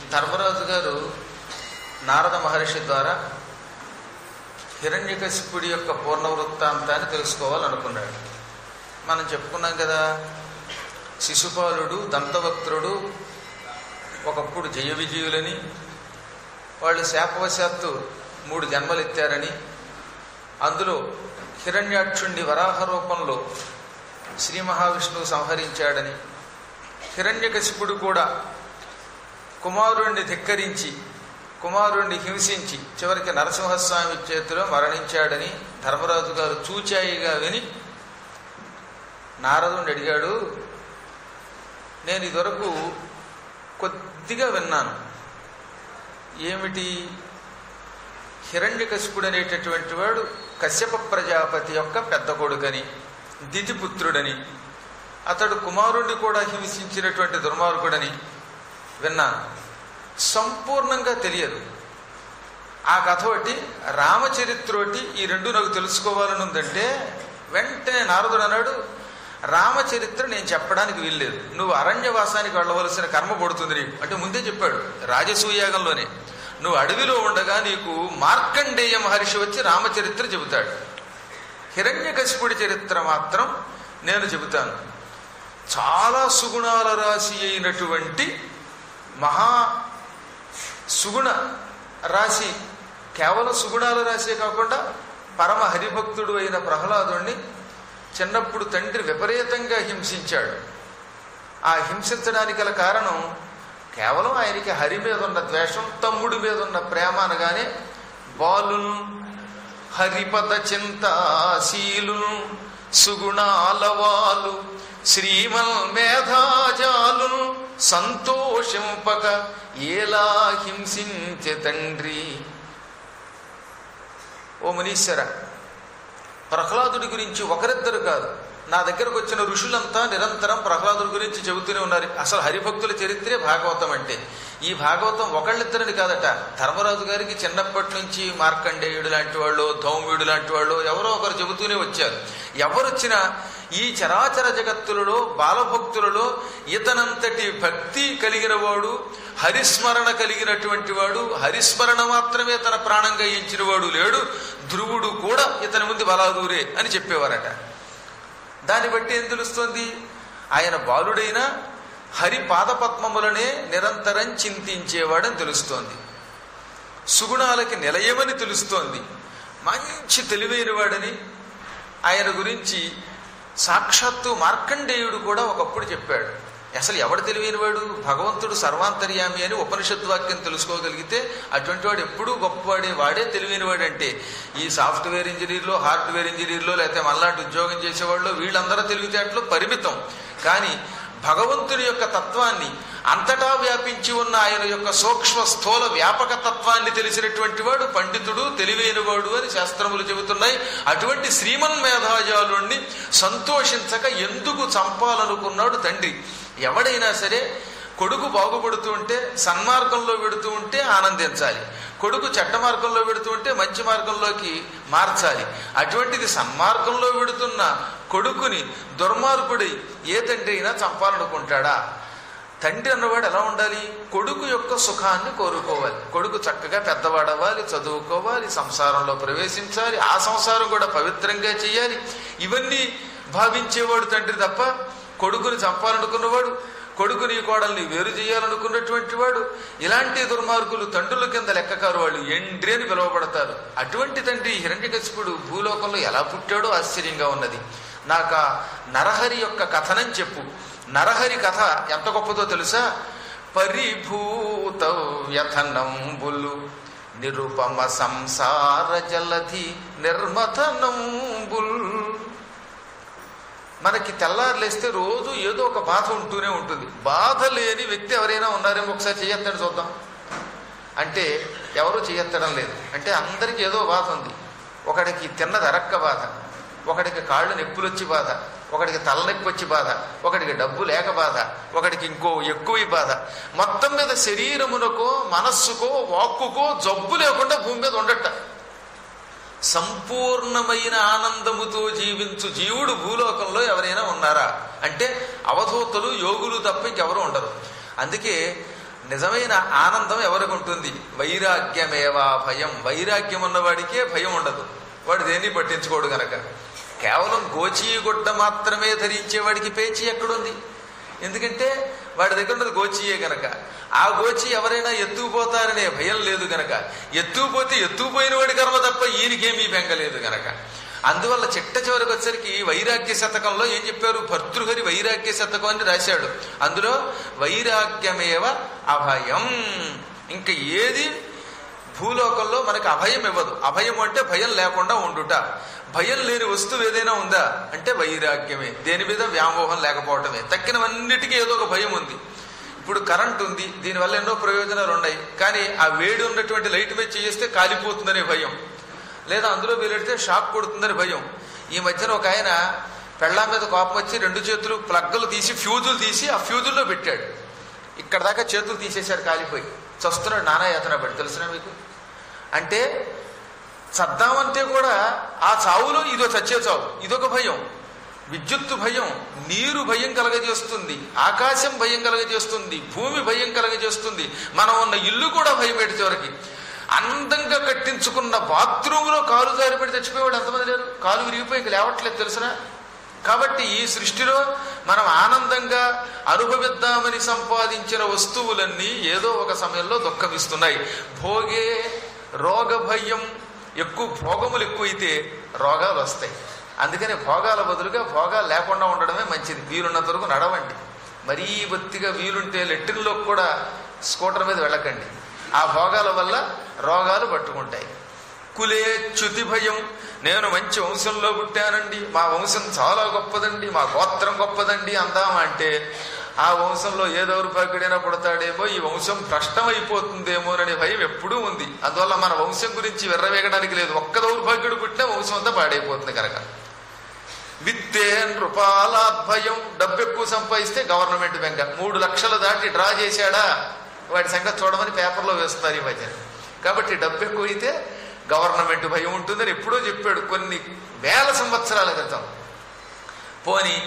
ధర్మరాజు గారు నారద మహర్షి ద్వారా హిరణ్యకశిపుడి యొక్క పూర్ణ వృత్తాంతాన్ని తెలుసుకోవాలనుకున్నాడు మనం చెప్పుకున్నాం కదా శిశుపాలుడు దంతవక్త్రుడు ఒకప్పుడు జయ విజయులని వాళ్ళు శాపవశాత్తు మూడు జన్మలెత్తారని అందులో హిరణ్యాక్షుణ్ణి వరాహ రూపంలో శ్రీ మహావిష్ణువు సంహరించాడని హిరణ్యకశిపుడు కూడా కుమారుణ్ణి ధిక్కరించి కుమారుణ్ణి హింసించి చివరికి నరసింహస్వామి చేతిలో మరణించాడని ధర్మరాజు గారు చూచాయిగా విని నారదుని అడిగాడు నేను ఇదివరకు కొద్దిగా విన్నాను ఏమిటి హిరణ్యకశిపుడు అనేటటువంటి వాడు కశ్యప ప్రజాపతి యొక్క పెద్ద కొడుకని దితిపుత్రుడని అతడు కుమారుణ్ణి కూడా హింసించినటువంటి దుర్మార్గుడని విన్నాను సంపూర్ణంగా తెలియదు ఆ కథ ఒకటి రామచరిత్రోటి ఈ రెండు నాకు తెలుసుకోవాలని ఉందంటే వెంటనే నారదుడు అన్నాడు రామచరిత్ర నేను చెప్పడానికి వీల్లేదు నువ్వు అరణ్యవాసానికి వెళ్ళవలసిన కర్మ పడుతుంది నీకు అంటే ముందే చెప్పాడు రాజసూయాగంలోనే నువ్వు అడవిలో ఉండగా నీకు మార్కండేయ మహర్షి వచ్చి రామచరిత్ర చెబుతాడు హిరణ్యకశిపుడి చరిత్ర మాత్రం నేను చెబుతాను చాలా సుగుణాల రాశి అయినటువంటి మహా సుగుణ రాశి కేవలం సుగుణాల రాశే కాకుండా పరమ హరిభక్తుడు అయిన ప్రహ్లాదుణ్ణి చిన్నప్పుడు తండ్రి విపరీతంగా హింసించాడు ఆ హింసించడానికి గల కారణం కేవలం ఆయనకి హరి మీద ఉన్న ద్వేషం తమ్ముడి మీద ఉన్న ప్రేమ అనగానే బాలు హరిపద చింతాశీలు సుగుణాలవాలు శ్రీమల్ మేధాజాలు సంతోషింపక ఏలా హింసించే తండ్రి ఓ మునీశ్వర ప్రహ్లాదుడి గురించి ఒకరిద్దరు కాదు నా దగ్గరకు వచ్చిన ఋషులంతా నిరంతరం ప్రహ్లాదుడి గురించి చెబుతూనే ఉన్నారు అసలు హరిభక్తుల చరిత్రే భాగవతం అంటే ఈ భాగవతం ఒకళ్ళిద్దరిని కాదట ధర్మరాజు గారికి చిన్నప్పటి నుంచి మార్కండేయుడు లాంటి వాళ్ళు ధౌమ్యుడు లాంటి వాళ్ళు ఎవరో ఒకరు చెబుతూనే వచ్చారు ఎవరొచ్చినా ఈ చరాచర జగత్తులలో బాలభక్తులలో ఇతనంతటి భక్తి కలిగిన వాడు హరిస్మరణ కలిగినటువంటి వాడు హరిస్మరణ మాత్రమే తన ప్రాణంగా ఎంచిన వాడు లేడు ధ్రువుడు కూడా ఇతని ముందు బలాదూరే అని చెప్పేవారట దాన్ని బట్టి ఏం తెలుస్తోంది ఆయన బాలుడైన హరి పాదపద్మములనే నిరంతరం చింతించేవాడని తెలుస్తోంది సుగుణాలకి నిలయమని తెలుస్తోంది మంచి తెలివైన వాడని ఆయన గురించి సాక్షాత్తు మార్కండేయుడు కూడా ఒకప్పుడు చెప్పాడు అసలు ఎవడు తెలివైనవాడు భగవంతుడు సర్వాంతర్యామి అని ఉపనిషత్తు వాక్యం తెలుసుకోగలిగితే అటువంటి వాడు ఎప్పుడూ గొప్పవాడే వాడే తెలివైనవాడు అంటే ఈ సాఫ్ట్వేర్ ఇంజనీర్లో హార్డ్వేర్ ఇంజనీర్లో లేకపోతే మళ్ళాంటి ఉద్యోగం చేసేవాళ్ళు వీళ్ళందరూ తెలివితేటలు పరిమితం కానీ భగవంతుని యొక్క తత్వాన్ని అంతటా వ్యాపించి ఉన్న ఆయన యొక్క సూక్ష్మ స్థూల వ్యాపక తత్వాన్ని తెలిసినటువంటి వాడు పండితుడు తెలివైనవాడు అని శాస్త్రములు చెబుతున్నాయి అటువంటి శ్రీమన్ మేధాజాలుణ్ణి సంతోషించక ఎందుకు చంపాలనుకున్నాడు తండ్రి ఎవడైనా సరే కొడుకు బాగుపడుతూ ఉంటే సన్మార్గంలో పెడుతూ ఉంటే ఆనందించాలి కొడుకు చెడ్డ మార్గంలో పెడుతూ ఉంటే మంచి మార్గంలోకి మార్చాలి అటువంటిది సన్మార్గంలో పెడుతున్న కొడుకుని దుర్మార్గుడి ఏ తండ్రి అయినా చంపాలనుకుంటాడా తండ్రి అన్నవాడు ఎలా ఉండాలి కొడుకు యొక్క సుఖాన్ని కోరుకోవాలి కొడుకు చక్కగా పెద్దవాడవ్వాలి చదువుకోవాలి సంసారంలో ప్రవేశించాలి ఆ సంసారం కూడా పవిత్రంగా చేయాలి ఇవన్నీ భావించేవాడు తండ్రి తప్ప కొడుకుని చంపాలనుకున్నవాడు కొడుకుని కోడల్ని వేరు చేయాలనుకున్నటువంటి వాడు ఇలాంటి దుర్మార్గులు తండ్రుల కింద లెక్కకారు వాళ్ళు ఎండ్రి అని పిలువబడతారు అటువంటి తండ్రి హిరణ్యకశిపుడు భూలోకంలో ఎలా పుట్టాడో ఆశ్చర్యంగా ఉన్నది నాకు ఆ నరహరి యొక్క కథనం చెప్పు నరహరి కథ ఎంత గొప్పదో తెలుసా పరిభూత వ్యథనంబులు నిరుపమ సంసార జలధి నిర్మథనంబుల్ మనకి తెల్లారులేస్తే రోజు ఏదో ఒక బాధ ఉంటూనే ఉంటుంది బాధ లేని వ్యక్తి ఎవరైనా ఉన్నారేమో ఒకసారి చేయొద్దని చూద్దాం అంటే ఎవరు చేయెత్తడం లేదు అంటే అందరికీ ఏదో బాధ ఉంది ఒకడికి తిన్నది అరక్క బాధ ఒకడికి కాళ్ళు నొప్పులు వచ్చి బాధ ఒకడికి తలనొప్పి వచ్చి బాధ ఒకడికి డబ్బు లేక బాధ ఒకడికి ఇంకో ఎక్కువ బాధ మొత్తం మీద శరీరమునకో మనస్సుకో వాక్కుకో జబ్బు లేకుండా భూమి మీద ఉండట సంపూర్ణమైన ఆనందముతో జీవించు జీవుడు భూలోకంలో ఎవరైనా ఉన్నారా అంటే అవధూతలు యోగులు తప్ప ఇంకెవరు ఉండరు అందుకే నిజమైన ఆనందం ఎవరికి ఉంటుంది వైరాగ్యమేవా భయం వైరాగ్యం ఉన్నవాడికే భయం ఉండదు వాడు దేన్ని పట్టించుకోడు గనక కేవలం గోచీగుడ్డ మాత్రమే ధరించేవాడికి పేచీ ఎక్కడుంది ఎందుకంటే వాడి దగ్గర ఉన్నది గోచీయే గనక ఆ గోచి ఎవరైనా ఎత్తుకుపోతారనే భయం లేదు గనక ఎత్తుకుపోతే ఎత్తుకుపోయిన వాడి కర్మ తప్ప ఈయనకేమీ బెంగలేదు గనక అందువల్ల చిట్ట చివరికి వచ్చరికి వైరాగ్య శతకంలో ఏం చెప్పారు భర్తృహరి వైరాగ్య శతకం అని రాశాడు అందులో వైరాగ్యమేవ అభయం ఇంకా ఏది భూలోకంలో మనకి అభయం ఇవ్వదు అభయం అంటే భయం లేకుండా ఉండుట భయం లేని వస్తువు ఏదైనా ఉందా అంటే వైరాగ్యమే దేని మీద వ్యామోహం లేకపోవటమే తక్కినవన్నిటికీ ఏదో ఒక భయం ఉంది ఇప్పుడు కరెంట్ ఉంది దీనివల్ల ఎన్నో ప్రయోజనాలు ఉన్నాయి కానీ ఆ వేడి ఉన్నటువంటి లైట్ మీద చేస్తే కాలిపోతుందనే భయం లేదా అందులో వీలెడితే షాక్ కొడుతుందని భయం ఈ మధ్యన ఒక ఆయన పెళ్ళాం మీద కోపం వచ్చి రెండు చేతులు ప్లగ్గులు తీసి ఫ్యూజులు తీసి ఆ ఫ్యూజుల్లో పెట్టాడు ఇక్కడ దాకా చేతులు తీసేశారు కాలిపోయి చస్తున్నాడు నానా యాతన పడి తెలిసిన మీకు అంటే చద్దామంటే కూడా ఆ చావులో ఇదో చచ్చే చావు ఇదొక భయం విద్యుత్తు భయం నీరు భయం కలగజేస్తుంది ఆకాశం భయం కలగజేస్తుంది భూమి భయం కలగజేస్తుంది మనం ఉన్న ఇల్లు కూడా భయం పెట్టి చివరికి అందంగా కట్టించుకున్న బాత్రూంలో కాలు జారి పెట్టి చచ్చిపోయేవాడు ఎంతమంది లేరు కాలు విరిగిపోయి ఇంక లేవట్లేదు తెలుసునా కాబట్టి ఈ సృష్టిలో మనం ఆనందంగా అనుభవిద్దామని సంపాదించిన వస్తువులన్నీ ఏదో ఒక సమయంలో దుఃఖమిస్తున్నాయి భోగే రోగ భయం ఎక్కువ భోగములు ఎక్కువైతే రోగాలు వస్తాయి అందుకని భోగాల బదులుగా భోగాలు లేకుండా ఉండడమే మంచిది వీలున్నంత వరకు నడవండి మరీ బొత్తిగా వీలుంటే లెట్టిన్లో కూడా స్కూటర్ మీద వెళ్ళకండి ఆ భోగాల వల్ల రోగాలు పట్టుకుంటాయి కులే చ్యుతి భయం నేను మంచి వంశంలో పుట్టానండి మా వంశం చాలా గొప్పదండి మా గోత్రం గొప్పదండి అందామా అంటే ఆ వంశంలో ఏ దౌర్భాగ్యుడైనా పుడతాడేమో ఈ వంశం భ్రష్టమైపోతుందేమోననే భయం ఎప్పుడూ ఉంది అందువల్ల మన వంశం గురించి వెర్రవేగడానికి లేదు ఒక్క దౌర్భాగ్యుడు పుట్టినా వంశం అంతా పాడైపోతుంది కనుక విత్తే నృపాలాద్భయం డబ్బు ఎక్కువ సంపాదిస్తే గవర్నమెంట్ బెంగ మూడు లక్షలు దాటి డ్రా చేశాడా వాడి సంగతి చూడమని పేపర్లో వేస్తున్నారు ఈ మధ్యన కాబట్టి డబ్బు ఎక్కువైతే గవర్నమెంట్ భయం ఉంటుందని ఎప్పుడో చెప్పాడు కొన్ని వేల సంవత్సరాల క్రితం పోని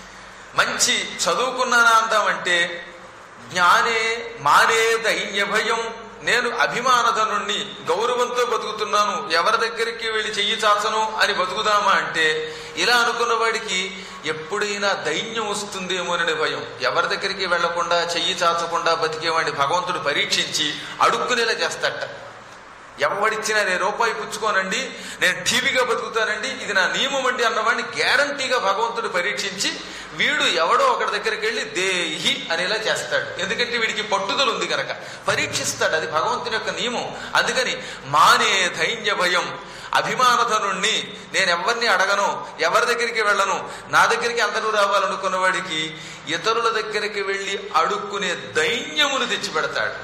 మంచి చదువుకున్నానా అందామంటే జ్ఞానే మానే దైన్య భయం నేను అభిమానధనుణ్ణి గౌరవంతో బతుకుతున్నాను ఎవరి దగ్గరికి వెళ్ళి చెయ్యి చాచను అని బతుకుదామా అంటే ఇలా అనుకున్న వాడికి ఎప్పుడైనా దైన్యం వస్తుందేమోననే భయం ఎవరి దగ్గరికి వెళ్లకుండా చెయ్యి చాచకుండా బతికేవాడిని భగవంతుడు పరీక్షించి అడుక్కునేలా చేస్తాట ఎవడిచ్చినా నేను రూపాయి పుచ్చుకోనండి నేను టీవీగా బతుకుతానండి ఇది నా నియమం అండి అన్నవాడిని గ్యారంటీగా భగవంతుడు పరీక్షించి వీడు ఎవడో ఒకటి దగ్గరికి వెళ్ళి దేహి అనేలా చేస్తాడు ఎందుకంటే వీడికి పట్టుదల ఉంది కనుక పరీక్షిస్తాడు అది భగవంతుని యొక్క నియమం అందుకని మానే ధైన్య భయం అభిమానధనుణ్ణి నేను ఎవరిని అడగను ఎవరి దగ్గరికి వెళ్ళను నా దగ్గరికి అందరూ రావాలనుకున్న వాడికి ఇతరుల దగ్గరికి వెళ్ళి అడుక్కునే దైన్యమును తెచ్చిపెడతాడు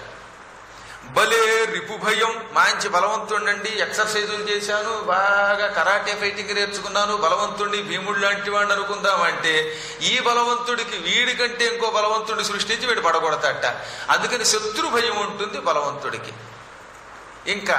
భలే రిపు భయం మంచి బలవంతుండండి ఎక్సర్సైజులు చేశాను బాగా కరాటే ఫైటింగ్ నేర్చుకున్నాను బలవంతుడిని భీముడు లాంటి వాడిని అనుకుందామంటే ఈ బలవంతుడికి వీడి కంటే ఇంకో బలవంతుడిని సృష్టించి వీడు పడగొడతాట అందుకని శత్రు భయం ఉంటుంది బలవంతుడికి ఇంకా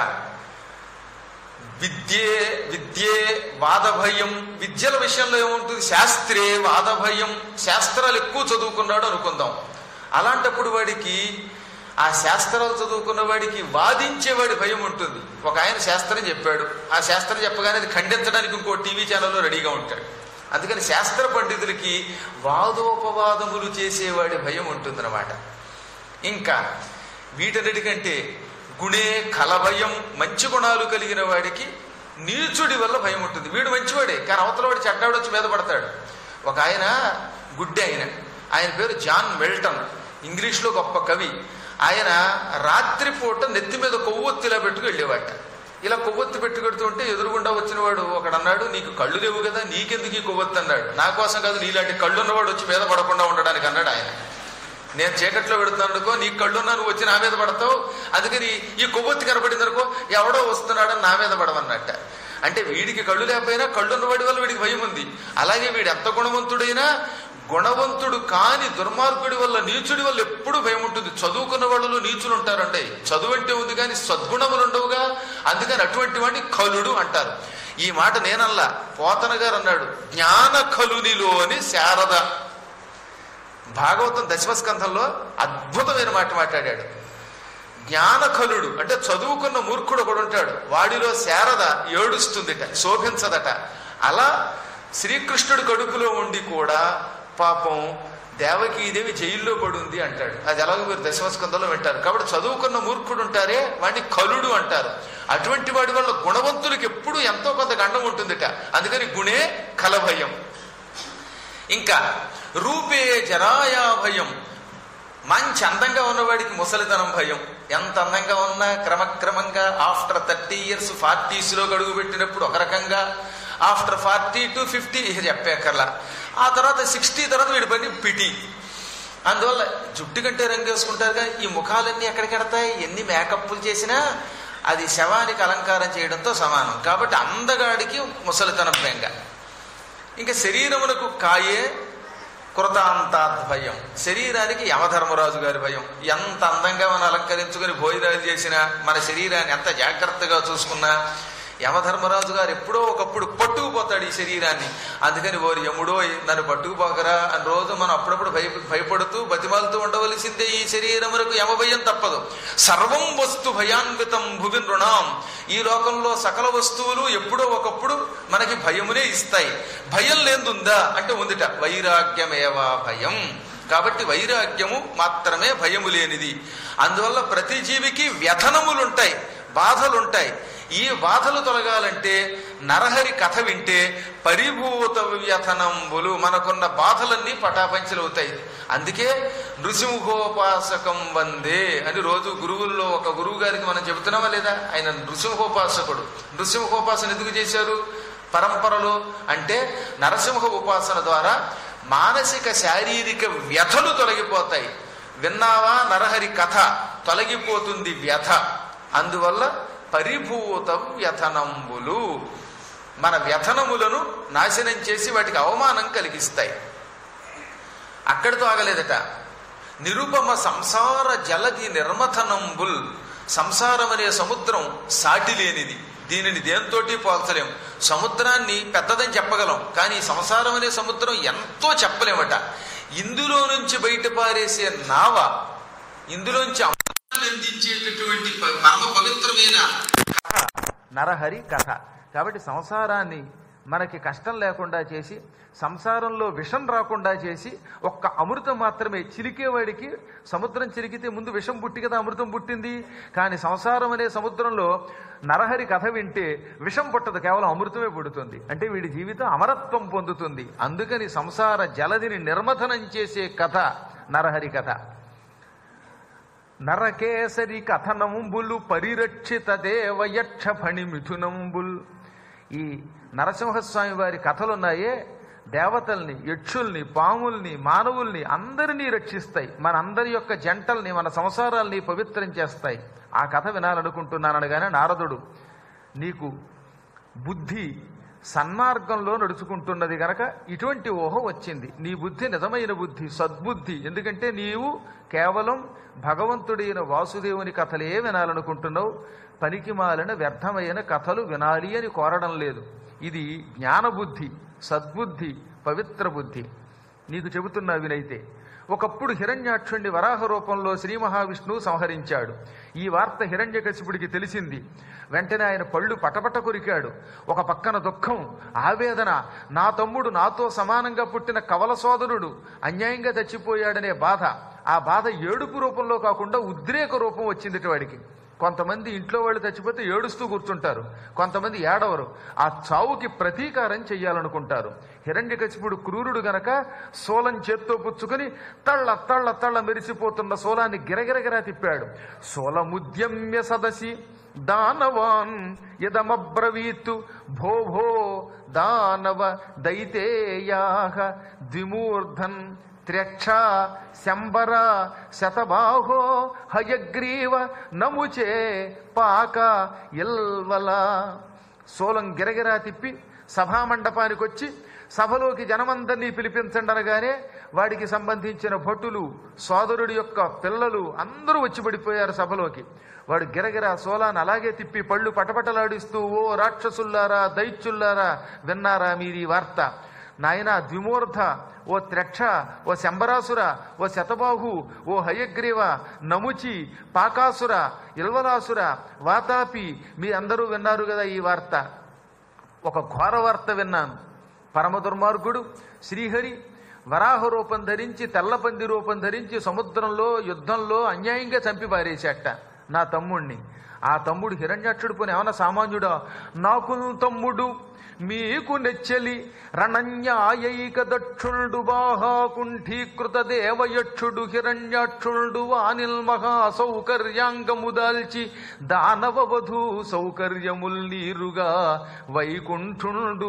విద్యే విద్యే వాదభయం విద్యల విషయంలో ఏముంటుంది శాస్త్రే వాదభయం శాస్త్రాలు ఎక్కువ చదువుకున్నాడు అనుకుందాం అలాంటప్పుడు వాడికి ఆ శాస్త్రాలు చదువుకున్న వాడికి వాదించేవాడి భయం ఉంటుంది ఒక ఆయన శాస్త్రం చెప్పాడు ఆ శాస్త్రం చెప్పగానే అది ఖండించడానికి ఇంకో టీవీ ఛానల్లో రెడీగా ఉంటాడు అందుకని శాస్త్ర పండితులకి వాదోపవాదములు చేసేవాడి భయం ఉంటుందన్నమాట ఇంకా వీటన్నిటికంటే గుణే కలభయం మంచి గుణాలు కలిగిన వాడికి నీచుడి వల్ల భయం ఉంటుంది వీడు మంచివాడే కానీ అవతల వాడు చెడ్డాడు వచ్చి మీద పడతాడు ఒక ఆయన గుడ్డి ఆయన ఆయన పేరు జాన్ వెల్టన్ ఇంగ్లీష్లో గొప్ప కవి ఆయన రాత్రిపూట నెత్తి మీద కొవ్వొత్తిలా పెట్టుకు వెళ్ళేవాట ఇలా కొవ్వొత్తి పెట్టుకెడుతుంటే ఎదురుగుండా వచ్చిన వాడు ఒకడు అన్నాడు నీకు కళ్ళు లేవు కదా నీకెందుకు ఈ కొవ్వొత్తి అన్నాడు నా కోసం కాదు నీలాంటి కళ్ళు ఉన్నవాడు వచ్చి మీద పడకుండా ఉండడానికి అన్నాడు ఆయన నేను చీకట్లో పెడుతున్నాను అనుకో నీ కళ్ళున్నా నువ్వు వచ్చి నా మీద పడతావు అందుకని ఈ కొవ్వొత్తి కనపడింది అనుకో ఎవడో వస్తున్నాడని నా మీద పడవన్నట్ట అంటే వీడికి కళ్ళు లేకపోయినా కళ్ళున్నవాడి వల్ల వీడికి భయం ఉంది అలాగే వీడు ఎంత గుణవంతుడైనా గుణవంతుడు కాని దుర్మార్గుడి వల్ల నీచుడి వల్ల ఎప్పుడు భయం ఉంటుంది చదువుకున్న వాళ్ళు నీచులు ఉంటారండి చదువు అంటే ఉంది కానీ సద్గుణములు ఉండవుగా అందుకని అటువంటి వాడిని కలుడు అంటారు ఈ మాట నేనల్లా పోతన గారు అన్నాడు జ్ఞాన కలునిలోని శారద భాగవతం దశమస్కంధంలో అద్భుతమైన మాట మాట్లాడాడు జ్ఞానఖలుడు అంటే చదువుకున్న మూర్ఖుడు ఒకడు ఉంటాడు వాడిలో శారద ఏడుస్తుందిట శోభించదట అలా శ్రీకృష్ణుడు కడుపులో ఉండి కూడా పాపం దేవకీదేవి జైల్లో పడుంది అంటాడు అది ఎలాగో మీరు దశమస్కంధంలో వింటారు కాబట్టి చదువుకున్న మూర్ఖుడు ఉంటారే వాడిని కలుడు అంటారు అటువంటి వాడి వల్ల గుణవంతులకి ఎప్పుడు ఎంతో కొంత గండం ఉంటుందిట అందుకని గుణే కలభయం ఇంకా రూపే జరాయా భయం మంచి అందంగా ఉన్నవాడికి ముసలితనం భయం ఎంత అందంగా ఉన్నా క్రమక్రమంగా ఆఫ్టర్ థర్టీ ఇయర్స్ ఫార్టీస్లో గడుగు పెట్టినప్పుడు ఒక రకంగా ఆఫ్టర్ ఫార్టీ టు ఫిఫ్టీ చెప్పేకర్లా ఆ తర్వాత సిక్స్టీ తర్వాత వీడి పని పిటి అందువల్ల జుట్టు కంటే రంగు వేసుకుంటారుగా ఈ ముఖాలన్నీ ఎక్కడికి ఎడతాయి ఎన్ని మేకప్లు చేసినా అది శవానికి అలంకారం చేయడంతో సమానం కాబట్టి అందగాడికి ముసలితనం బెంగ ఇంకా శరీరమునకు కాయే కృతాంతాద్భయం శరీరానికి యమధర్మరాజు గారి భయం ఎంత అందంగా మనం అలంకరించుకుని భోజనాలు చేసినా మన శరీరాన్ని ఎంత జాగ్రత్తగా చూసుకున్నా యమధర్మరాజు గారు ఎప్పుడో ఒకప్పుడు పట్టుకుపోతాడు ఈ శరీరాన్ని అందుకని ఓరి యముడో నన్ను పట్టుకుపోకరా అని రోజు మనం అప్పుడప్పుడు భయ భయపడుతూ బతిమాలుతూ ఉండవలసిందే ఈ శరీరమునకు యమభయం తప్పదు సర్వం వస్తు భయాన్వితం భువి నృణాం ఈ లోకంలో సకల వస్తువులు ఎప్పుడో ఒకప్పుడు మనకి భయమునే ఇస్తాయి భయం లేదుందా అంటే ఉందిట వైరాగ్యమేవా భయం కాబట్టి వైరాగ్యము మాత్రమే భయము లేనిది అందువల్ల ప్రతి జీవికి వ్యథనములుంటాయి బాధలుంటాయి ఈ బాధలు తొలగాలంటే నరహరి కథ వింటే పరిభూత వ్యథనంబులు మనకున్న బాధలన్నీ పటాపంచలవుతాయి అందుకే నృసింహోపాసకం వందే అని రోజు గురువుల్లో ఒక గురువు గారికి మనం చెబుతున్నామా లేదా ఆయన నృసింహోపాసకుడు నృసింహోపాసన ఎందుకు చేశారు పరంపరలో అంటే నరసింహ ఉపాసన ద్వారా మానసిక శారీరక వ్యథలు తొలగిపోతాయి విన్నావా నరహరి కథ తొలగిపోతుంది వ్యథ అందువల్ల పరిభూత వ్యథనంబులు మన వ్యథనములను నాశనం చేసి వాటికి అవమానం కలిగిస్తాయి అక్కడితో ఆగలేదట నిరుపమ సంసార జలది నిర్మథనంబుల్ సంసారం అనే సముద్రం సాటి లేనిది దీనిని దేంతోటి పోల్చలేం సముద్రాన్ని పెద్దదని చెప్పగలం కానీ ఈ సంసారం అనే సముద్రం ఎంతో చెప్పలేమట ఇందులో నుంచి బయట పారేసే నావ ఇందులోంచి అమృతాన్ని అందించేటటువంటి ప- పరమ పవిత్రమైన కథ నరహరి కథ కాబట్టి సంసారాన్ని మనకి కష్టం లేకుండా చేసి సంసారంలో విషం రాకుండా చేసి ఒక్క అమృతం మాత్రమే చిలికేవాడికి సముద్రం చిలికితే ముందు విషం పుట్టి కదా అమృతం పుట్టింది కానీ సంసారం అనే సముద్రంలో నరహరి కథ వింటే విషం పుట్టదు కేవలం అమృతమే పుడుతుంది అంటే వీడి జీవితం అమరత్వం పొందుతుంది అందుకని సంసార జలదిని నిర్మథనం చేసే కథ నరహరి కథ నరకేసరి కథనంబులు పరిరక్షిత దేవయక్ష ఫణి మిథునంబుల్ ఈ నరసింహస్వామి వారి కథలున్నాయే దేవతల్ని యక్షుల్ని పాముల్ని మానవుల్ని అందరినీ రక్షిస్తాయి మన అందరి యొక్క జంటల్ని మన సంసారాల్ని పవిత్రం చేస్తాయి ఆ కథ వినాలనుకుంటున్నాను అనగానే నారదుడు నీకు బుద్ధి సన్మార్గంలో నడుచుకుంటున్నది గనక ఇటువంటి ఊహ వచ్చింది నీ బుద్ధి నిజమైన బుద్ధి సద్బుద్ధి ఎందుకంటే నీవు కేవలం భగవంతుడైన వాసుదేవుని కథలే వినాలనుకుంటున్నావు పనికి మాలిన వ్యర్థమైన కథలు వినాలి అని కోరడం లేదు ఇది జ్ఞానబుద్ధి సద్బుద్ధి పవిత్ర బుద్ధి నీకు చెబుతున్నా వినైతే ఒకప్పుడు హిరణ్యాక్షుణ్ణి వరాహ రూపంలో శ్రీ మహావిష్ణువు సంహరించాడు ఈ వార్త హిరణ్యకశిపుడికి తెలిసింది వెంటనే ఆయన పళ్ళు పటపట కొరికాడు ఒక పక్కన దుఃఖం ఆవేదన నా తమ్ముడు నాతో సమానంగా పుట్టిన కవల సోదరుడు అన్యాయంగా చచ్చిపోయాడనే బాధ ఆ బాధ ఏడుపు రూపంలో కాకుండా ఉద్రేక రూపం వచ్చింది వాడికి కొంతమంది ఇంట్లో వాళ్ళు చచ్చిపోతే ఏడుస్తూ కూర్చుంటారు కొంతమంది ఏడవరు ఆ చావుకి ప్రతీకారం చెయ్యాలనుకుంటారు హిరణ్యకశిపుడు క్రూరుడు గనక సోలం చేత్తో పుచ్చుకొని తళ్ళ తళ్ళ తళ్ళ మెరిసిపోతున్న సోలాన్ని గిరగిరగిరా తిప్పాడు సోలముద్యమ్య సదసి దానవాన్ యదమబ్రవీతు భో భో దానవ దైతేయాహ ద్విమూర్ధన్ త్ర్యక్ష శంబర శతబాహో హయగ్రీవ నముచే పాక ఇల్వల సోలం గిరగిరా తిప్పి సభామండపానికి వచ్చి సభలోకి జనమందరినీ పిలిపించండి అనగానే వాడికి సంబంధించిన భటులు సోదరుడి యొక్క పిల్లలు అందరూ వచ్చి పడిపోయారు సభలోకి వాడు గిరగిరా సోలాన్ని అలాగే తిప్పి పళ్ళు పటపటలాడిస్తూ ఓ రాక్షసుల్లారా దైత్యుల్లారా విన్నారా మీరు ఈ వార్త నాయన ద్విమూర్ధ ఓ త్రక్ష ఓ శంబరాసుర ఓ శతబాహు ఓ హయగ్రీవ నముచి పాకాసుర ఇల్వలాసుర వాతాపి మీ అందరూ విన్నారు కదా ఈ వార్త ఒక ఘోర వార్త విన్నాను పరమ దుర్మార్గుడు శ్రీహరి వరాహ రూపం ధరించి తెల్లపంది రూపం ధరించి సముద్రంలో యుద్ధంలో అన్యాయంగా చంపి పారేశాట నా తమ్ముణ్ణి ఆ తమ్ముడు హిరణ్యాక్షుడు పోనీ ఏమన్నా సామాన్యుడా నాకు తమ్ముడు మీకు నెచ్చలి రణన్యాయైక దక్షుణుడు బాహాకుంఠీకృత దేవయక్షుడు హిరణ్యాక్షుడు వానిల్ మహా సౌకర్యాంగము దాల్చి దానవ వధూ సౌకర్యముల్ నీరుగా వైకుంఠుండు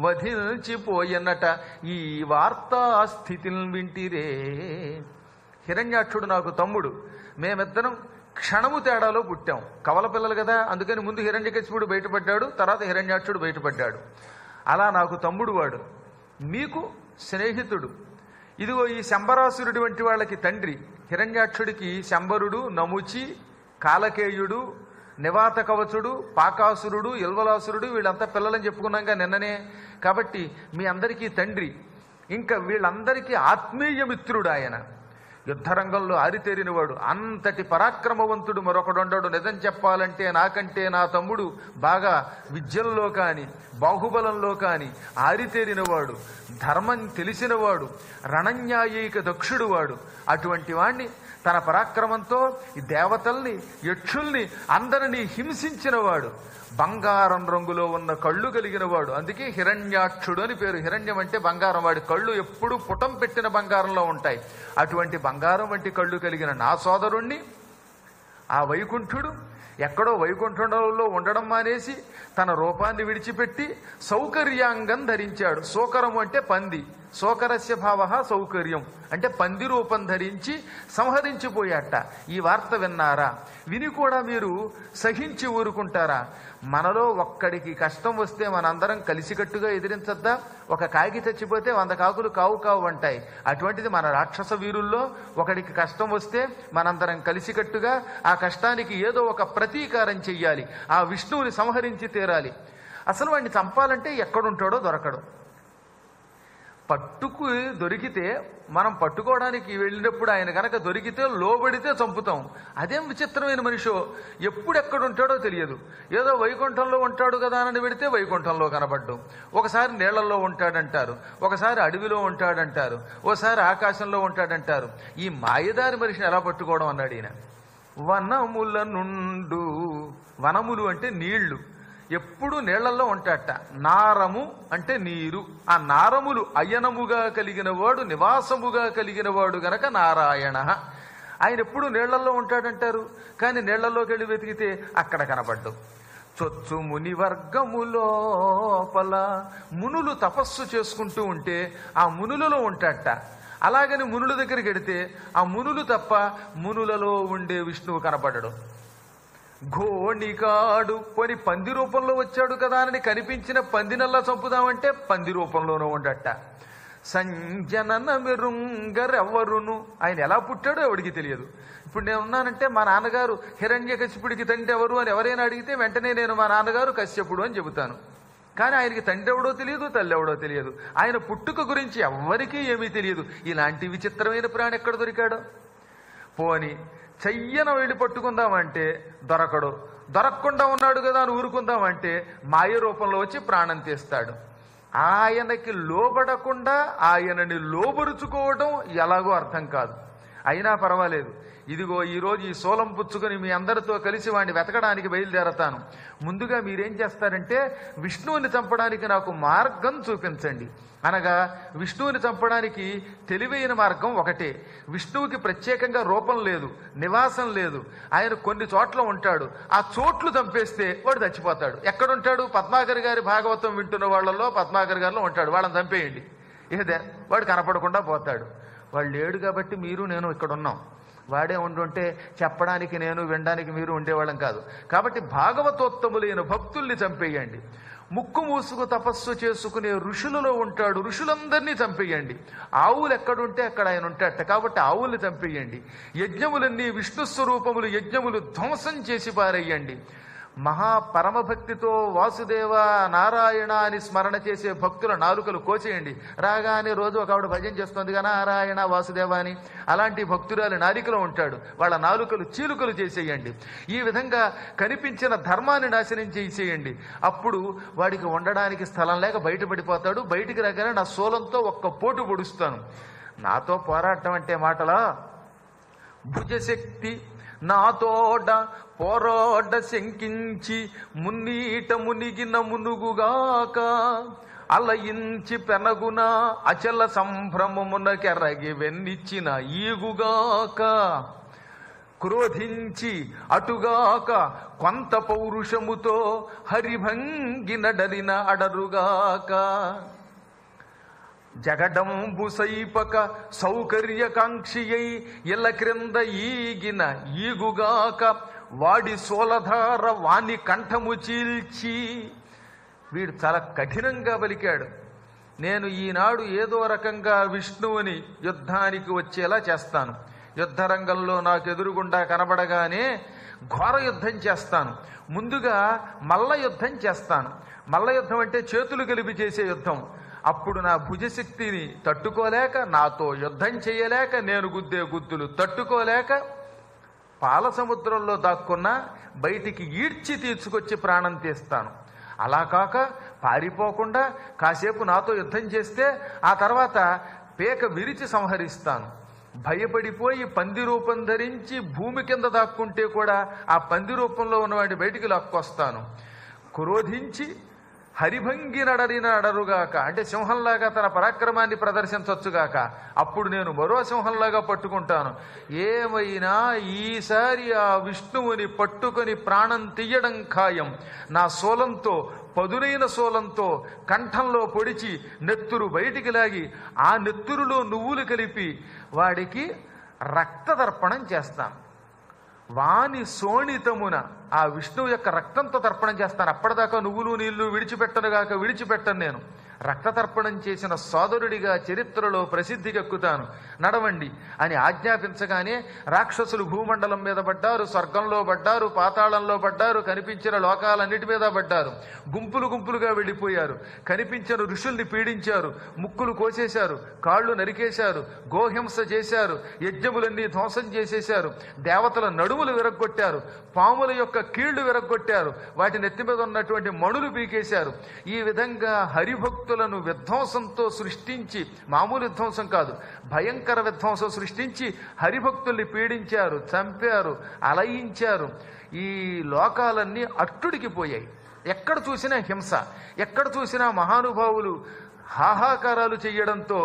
వధించిపోయనట ఈ వార్తా స్థితిని వింటిరే హిరణ్యాక్షుడు నాకు తమ్ముడు మేమిద్దరం క్షణము తేడాలో పుట్టాం కవల పిల్లలు కదా అందుకని ముందు హిరణ్యకశిపుడు బయటపడ్డాడు తర్వాత హిరణ్యాక్షుడు బయటపడ్డాడు అలా నాకు తమ్ముడు వాడు మీకు స్నేహితుడు ఇదిగో ఈ శంబరాసురుడి వంటి వాళ్ళకి తండ్రి హిరణ్యాక్షుడికి శంబరుడు నముచి కాలకేయుడు నివాత కవచుడు పాకాసురుడు ఇల్వలాసురుడు వీళ్ళంతా పిల్లలని చెప్పుకున్నాక నిన్ననే కాబట్టి మీ అందరికీ తండ్రి ఇంకా వీళ్ళందరికీ ఆత్మీయ మిత్రుడు ఆయన యుద్ధరంగంలో ఆరితేరినవాడు అంతటి పరాక్రమవంతుడు మరొకడుండడు నిజం చెప్పాలంటే నాకంటే నా తమ్ముడు బాగా విద్యల్లో కాని బాహుబలంలో కాని ఆరితేరినవాడు ధర్మం తెలిసినవాడు రణన్యాయీక దక్షుడు వాడు అటువంటి వాణ్ణి తన పరాక్రమంతో ఈ దేవతల్ని యక్షుల్ని అందరినీ హింసించినవాడు బంగారం రంగులో ఉన్న కళ్ళు కలిగిన వాడు అందుకే హిరణ్యాక్షుడు అని పేరు హిరణ్యం అంటే బంగారం వాడి కళ్ళు ఎప్పుడూ పుటం పెట్టిన బంగారంలో ఉంటాయి అటువంటి బంగారం వంటి కళ్ళు కలిగిన నా సోదరుణ్ణి ఆ వైకుంఠుడు ఎక్కడో వైకుంఠంలో ఉండడం మానేసి తన రూపాన్ని విడిచిపెట్టి సౌకర్యాంగం ధరించాడు సోకరము అంటే పంది సోకరస్య భావ సౌకర్యం అంటే పంది రూపం ధరించి సంహరించిపోయాట ఈ వార్త విన్నారా విని కూడా మీరు సహించి ఊరుకుంటారా మనలో ఒక్కడికి కష్టం వస్తే మనందరం కలిసికట్టుగా ఎదిరించద్దా ఒక కాకి చచ్చిపోతే వంద కాకులు కావు కావు అంటాయి అటువంటిది మన రాక్షస వీరుల్లో ఒకడికి కష్టం వస్తే మనందరం కలిసికట్టుగా ఆ కష్టానికి ఏదో ఒక ప్రతీకారం చెయ్యాలి ఆ విష్ణువుని సంహరించి తీరాలి అసలు వాడిని చంపాలంటే ఎక్కడుంటాడో దొరకడు పట్టుకు దొరికితే మనం పట్టుకోవడానికి వెళ్ళినప్పుడు ఆయన కనుక దొరికితే లోబడితే చంపుతాం అదేం విచిత్రమైన మనిషో ఎప్పుడు ఎక్కడుంటాడో తెలియదు ఏదో వైకుంఠంలో ఉంటాడు కదా అని పెడితే వైకుంఠంలో కనబడ్డం ఒకసారి నీళ్లలో ఉంటాడంటారు ఒకసారి అడవిలో ఉంటాడంటారు ఓసారి ఆకాశంలో ఉంటాడంటారు ఈ మాయదారి మనిషిని ఎలా పట్టుకోవడం అన్నాడు ఈయన వనముల నుండు వనములు అంటే నీళ్లు ఎప్పుడు నీళ్లలో ఉంటాడట నారము అంటే నీరు ఆ నారములు అయనముగా కలిగిన వాడు నివాసముగా కలిగిన వాడు గనక నారాయణ ఆయన ఎప్పుడు నీళ్లలో ఉంటాడంటారు కానీ నీళ్లలోకి వెళ్ళి వెతికితే అక్కడ కనపడ్డు చొచ్చు ముని వర్గము లోపల మునులు తపస్సు చేసుకుంటూ ఉంటే ఆ మునులలో ఉంటాడట అలాగని మునుల దగ్గరికి వెడితే ఆ మునులు తప్ప మునులలో ఉండే విష్ణువు కనపడడు ఘోణికాడు పోని పంది రూపంలో వచ్చాడు కదా అని కనిపించిన పందినల్లా చంపుదామంటే పంది రూపంలోనూ ఉండట సంజనన మెరుంగరెవ్వరును ఆయన ఎలా పుట్టాడో ఎవడికి తెలియదు ఇప్పుడు నేను ఉన్నానంటే మా నాన్నగారు హిరణ్య కశ్యపుడికి తండ్రి ఎవరు అని ఎవరైనా అడిగితే వెంటనే నేను మా నాన్నగారు కశ్యపుడు అని చెబుతాను కానీ ఆయనకి తండ్రి ఎవడో తెలియదు తల్లి ఎవడో తెలియదు ఆయన పుట్టుక గురించి ఎవ్వరికీ ఏమీ తెలియదు ఇలాంటి విచిత్రమైన ప్రాణి ఎక్కడ దొరికాడో పోని చెయ్యన వెళ్ళి పట్టుకుందామంటే దొరకడు దొరకకుండా ఉన్నాడు కదా అని ఊరుకుందామంటే మాయ రూపంలో వచ్చి ప్రాణం తీస్తాడు ఆయనకి లోబడకుండా ఆయనని లోబరుచుకోవడం ఎలాగో అర్థం కాదు అయినా పర్వాలేదు ఇదిగో ఈరోజు ఈ సోలం పుచ్చుకొని మీ అందరితో కలిసి వాడిని వెతకడానికి బయలుదేరతాను ముందుగా మీరేం చేస్తారంటే విష్ణువుని చంపడానికి నాకు మార్గం చూపించండి అనగా విష్ణువుని చంపడానికి తెలివైన మార్గం ఒకటే విష్ణువుకి ప్రత్యేకంగా రూపం లేదు నివాసం లేదు ఆయన కొన్ని చోట్ల ఉంటాడు ఆ చోట్లు చంపేస్తే వాడు చచ్చిపోతాడు ఎక్కడుంటాడు పద్మాకర్ గారి భాగవతం వింటున్న వాళ్ళలో పద్మాకర్ గారిలో ఉంటాడు వాళ్ళని చంపేయండి ఏదే వాడు కనపడకుండా పోతాడు వాళ్ళు లేడు కాబట్టి మీరు నేను ఇక్కడ ఉన్నాం వాడే ఉండుంటే చెప్పడానికి నేను వినడానికి మీరు ఉండేవాళ్ళం కాదు కాబట్టి భాగవతోత్తములైన భక్తుల్ని చంపేయండి ముక్కు మూసుకు తపస్సు చేసుకునే ఋషులలో ఉంటాడు ఋషులందరినీ చంపేయండి ఆవులు ఎక్కడుంటే అక్కడ ఆయన ఉంటాడట కాబట్టి ఆవుల్ని చంపేయండి యజ్ఞములన్నీ విష్ణు స్వరూపములు యజ్ఞములు ధ్వంసం చేసి పారేయండి మహా పరమభక్తితో వాసుదేవ నారాయణ అని స్మరణ చేసే భక్తుల నాలుకలు కోసేయండి రాగానే రోజు ఒక ఆవిడ భజన చేస్తుంది నారాయణ వాసుదేవ అని అలాంటి భక్తురాలు నాలికలో ఉంటాడు వాళ్ళ నాలుకలు చీలుకలు చేసేయండి ఈ విధంగా కనిపించిన ధర్మాన్ని నాశనం చేసేయండి అప్పుడు వాడికి ఉండడానికి స్థలం లేక బయటపడిపోతాడు బయటికి రాగానే నా సోలంతో ఒక్క పోటు పొడుస్తాను నాతో పోరాటం అంటే మాటలా భుజశక్తి నాతోడ పోరాడ శంకించి మున్నీట మునిగిన మునుగుగాక అలయించి పెనగున అచల సంభ్రమమునకెరగి వెన్నిచ్చిన ఈగుగాక క్రోధించి అటుగాక కొంత పౌరుషముతో హరిభంగి నడలిన అడరుగాక జగడంబు సైపక సౌకర్యకాంక్షియై ఇల క్రింద ఈగిన ఈగుగాక వాడి సోలధార వాని కంఠము చీల్చి వీడు చాలా కఠినంగా పలికాడు నేను ఈనాడు ఏదో రకంగా విష్ణువుని యుద్ధానికి వచ్చేలా చేస్తాను యుద్ధ రంగంలో నాకు ఎదురుగుండా కనబడగానే ఘోర యుద్ధం చేస్తాను ముందుగా మల్ల యుద్ధం చేస్తాను మల్ల యుద్ధం అంటే చేతులు కలిపి చేసే యుద్ధం అప్పుడు నా భుజశక్తిని తట్టుకోలేక నాతో యుద్ధం చేయలేక నేను గుద్దే గుద్దులు తట్టుకోలేక పాల సముద్రంలో దాక్కున్న బయటికి ఈడ్చి తీర్చుకొచ్చి ప్రాణం తీస్తాను అలా కాక పారిపోకుండా కాసేపు నాతో యుద్ధం చేస్తే ఆ తర్వాత పేక విరిచి సంహరిస్తాను భయపడిపోయి పంది రూపం ధరించి భూమి కింద దాక్కుంటే కూడా ఆ పంది రూపంలో ఉన్నవాడిని బయటికి లాక్కొస్తాను క్రోధించి హరిభంగి నడరిన అడరుగాక అంటే సింహంలాగా తన పరాక్రమాన్ని ప్రదర్శించవచ్చుగాక అప్పుడు నేను మరో సింహంలాగా పట్టుకుంటాను ఏమైనా ఈసారి ఆ విష్ణువుని పట్టుకొని ప్రాణం తీయడం ఖాయం నా సోలంతో పదునైన సోలంతో కంఠంలో పొడిచి నెత్తురు బయటికి లాగి ఆ నెత్తురులో నువ్వులు కలిపి వాడికి రక్తదర్పణం చేస్తాను వాని శోణితమున ఆ విష్ణువు యొక్క రక్తంతో తర్పణం చేస్తాను అప్పటిదాకా నువ్వులు నీళ్లు విడిచిపెట్టనుగాక విడిచిపెట్టను నేను రక్త తర్పణం చేసిన సోదరుడిగా చరిత్రలో ప్రసిద్ధికెక్కుతాను నడవండి అని ఆజ్ఞాపించగానే రాక్షసులు భూమండలం మీద పడ్డారు స్వర్గంలో పడ్డారు పాతాళంలో పడ్డారు కనిపించిన లోకాలన్నిటి మీద పడ్డారు గుంపులు గుంపులుగా వెళ్ళిపోయారు కనిపించిన ఋషుల్ని పీడించారు ముక్కులు కోసేశారు కాళ్ళు నరికేశారు గోహింస చేశారు యజ్ఞములన్నీ ధ్వంసం చేసేశారు దేవతల నడుములు విరగ్గొట్టారు పాముల యొక్క కీళ్లు విరగ్గొట్టారు వాటి నెత్తి మీద ఉన్నటువంటి మణులు పీకేశారు ఈ విధంగా హరిభక్తులను విధ్వంసంతో సృష్టించి మామూలు విధ్వంసం కాదు భయంకర విధ్వంసం సృష్టించి హరిభక్తుల్ని పీడించారు చంపారు అలయించారు ఈ లోకాలన్నీ అట్టుడికి పోయాయి ఎక్కడ చూసినా హింస ఎక్కడ చూసినా మహానుభావులు హాహాకారాలు చెయ్యడంతో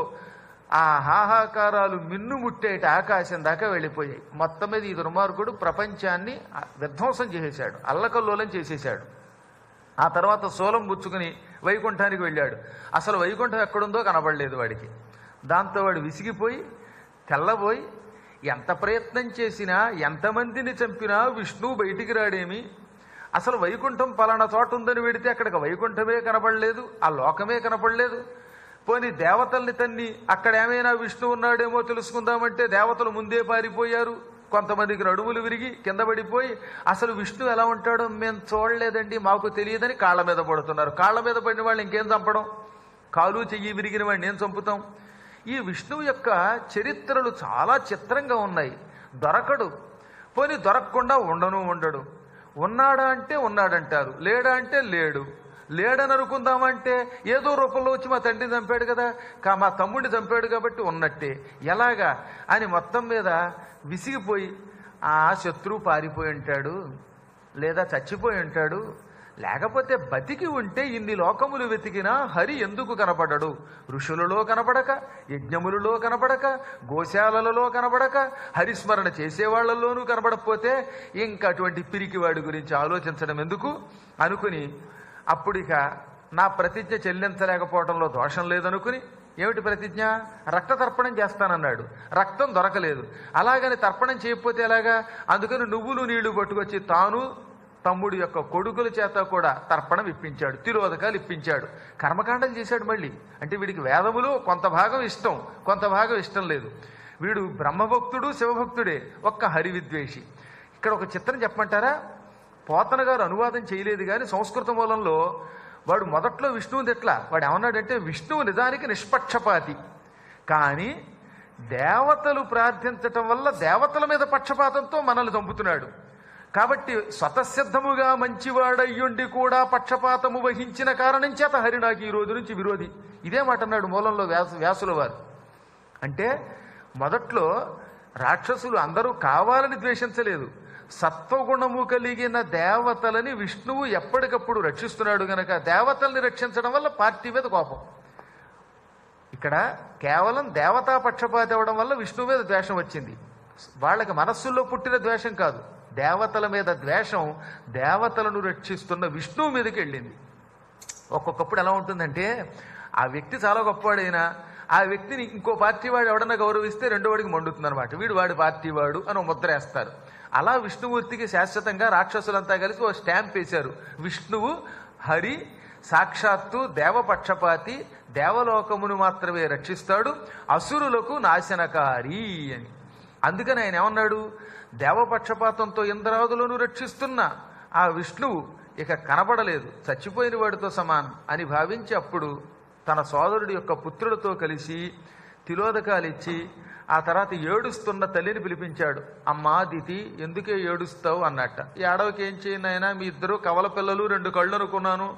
ఆ హాహాకారాలు మిన్నుముట్టేట ఆకాశం దాకా వెళ్ళిపోయాయి మొత్తం మీద ఈ దుర్మార్గుడు ప్రపంచాన్ని విధ్వంసం చేసేశాడు అల్లకల్లోలం చేసేశాడు ఆ తర్వాత సోలం పుచ్చుకుని వైకుంఠానికి వెళ్ళాడు అసలు వైకుంఠం ఎక్కడుందో కనబడలేదు వాడికి దాంతో వాడు విసిగిపోయి తెల్లబోయి ఎంత ప్రయత్నం చేసినా ఎంతమందిని చంపినా విష్ణువు బయటికి రాడేమి అసలు వైకుంఠం పలానా చోట ఉందని వెడితే అక్కడికి వైకుంఠమే కనపడలేదు ఆ లోకమే కనపడలేదు పోని దేవతల్ని తన్ని అక్కడ ఏమైనా విష్ణువు ఉన్నాడేమో తెలుసుకుందామంటే దేవతలు ముందే పారిపోయారు కొంతమందికి నడుములు విరిగి కింద పడిపోయి అసలు విష్ణు ఎలా ఉంటాడో మేము చూడలేదండి మాకు తెలియదని కాళ్ళ మీద పడుతున్నారు కాళ్ళ మీద పడిన వాళ్ళు ఇంకేం చంపడం కాలు చెయ్యి విరిగిన వాడిని ఏం చంపుతాం ఈ విష్ణువు యొక్క చరిత్రలు చాలా చిత్రంగా ఉన్నాయి దొరకడు పోని దొరకకుండా ఉండను ఉండడు ఉన్నాడా అంటే ఉన్నాడంటారు లేడా అంటే లేడు లేడని అనుకుందామంటే ఏదో రూపంలో వచ్చి మా తండ్రిని చంపాడు కదా కా మా తమ్ముడిని చంపాడు కాబట్టి ఉన్నట్టే ఎలాగా అని మొత్తం మీద విసిగిపోయి ఆ శత్రువు పారిపోయి ఉంటాడు లేదా చచ్చిపోయి ఉంటాడు లేకపోతే బతికి ఉంటే ఇన్ని లోకములు వెతికినా హరి ఎందుకు కనపడడు ఋషులలో కనపడక యజ్ఞములలో కనపడక గోశాలలలో కనపడక హరిస్మరణ చేసేవాళ్లలోనూ కనపడకపోతే ఇంకా అటువంటి పిరికి వాడి గురించి ఆలోచించడం ఎందుకు అనుకుని అప్పుడు ఇక నా ప్రతిజ్ఞ చెల్లించలేకపోవడంలో దోషం లేదనుకుని ఏమిటి ప్రతిజ్ఞ రక్త తర్పణం చేస్తానన్నాడు రక్తం దొరకలేదు అలాగని తర్పణం చేయకపోతే ఎలాగా అందుకని నువ్వులు నీళ్లు పట్టుకొచ్చి తాను తమ్ముడు యొక్క కొడుకుల చేత కూడా తర్పణం ఇప్పించాడు తిరోధకాలు ఇప్పించాడు కర్మకాండం చేశాడు మళ్ళీ అంటే వీడికి వేదములు కొంత భాగం ఇష్టం కొంత భాగం ఇష్టం లేదు వీడు బ్రహ్మభక్తుడు శివభక్తుడే ఒక్క హరి విద్వేషి ఇక్కడ ఒక చిత్రం చెప్పమంటారా పోతన గారు అనువాదం చేయలేదు కానీ సంస్కృత మూలంలో వాడు మొదట్లో విష్ణువుని ఎట్లా వాడు ఏమన్నాడంటే విష్ణువు నిజానికి నిష్పక్షపాతి కానీ దేవతలు ప్రార్థించటం వల్ల దేవతల మీద పక్షపాతంతో మనల్ని చంపుతున్నాడు కాబట్టి స్వతసిద్ధముగా మంచివాడయ్యుండి కూడా పక్షపాతము వహించిన కారణం చేత హరి నాకు ఈ రోజు నుంచి విరోధి ఇదే మాట అన్నాడు మూలంలో వ్యాస వ్యాసుల వారు అంటే మొదట్లో రాక్షసులు అందరూ కావాలని ద్వేషించలేదు సత్వగుణము కలిగిన దేవతలని విష్ణువు ఎప్పటికప్పుడు రక్షిస్తున్నాడు గనక దేవతల్ని రక్షించడం వల్ల పార్టీ మీద కోపం ఇక్కడ కేవలం దేవతా పక్షపాతి అవ్వడం వల్ల విష్ణువు మీద ద్వేషం వచ్చింది వాళ్ళకి మనస్సుల్లో పుట్టిన ద్వేషం కాదు దేవతల మీద ద్వేషం దేవతలను రక్షిస్తున్న విష్ణువు మీదకి వెళ్ళింది ఒక్కొక్కప్పుడు ఎలా ఉంటుందంటే ఆ వ్యక్తి చాలా గొప్పవాడైనా ఆ వ్యక్తిని ఇంకో పార్టీ వాడు ఎవడన్నా గౌరవిస్తే రెండో వాడికి మండుతుంది అనమాట వీడు వాడి పార్టీ వాడు అని ఒక ముద్ర వేస్తారు అలా విష్ణుమూర్తికి శాశ్వతంగా రాక్షసులంతా కలిసి ఓ స్టాంప్ వేశారు విష్ణువు హరి సాక్షాత్తు దేవపక్షపాతి దేవలోకమును మాత్రమే రక్షిస్తాడు అసురులకు నాశనకారి అని అందుకని ఆయన ఏమన్నాడు దేవపక్షపాతంతో ఇంద్రాదులను రక్షిస్తున్న ఆ విష్ణువు ఇక కనబడలేదు చచ్చిపోయిన వాడితో సమానం అని భావించి అప్పుడు తన సోదరుడి యొక్క పుత్రులతో కలిసి తిలోదకాలు ఇచ్చి ఆ తర్వాత ఏడుస్తున్న తల్లిని పిలిపించాడు అమ్మా దితి ఎందుకే ఏడుస్తావు అన్నట్ట ఈ ఆడవకి ఏం చేయనైనా మీ ఇద్దరు కవల పిల్లలు రెండు కళ్ళు అనుకున్నాను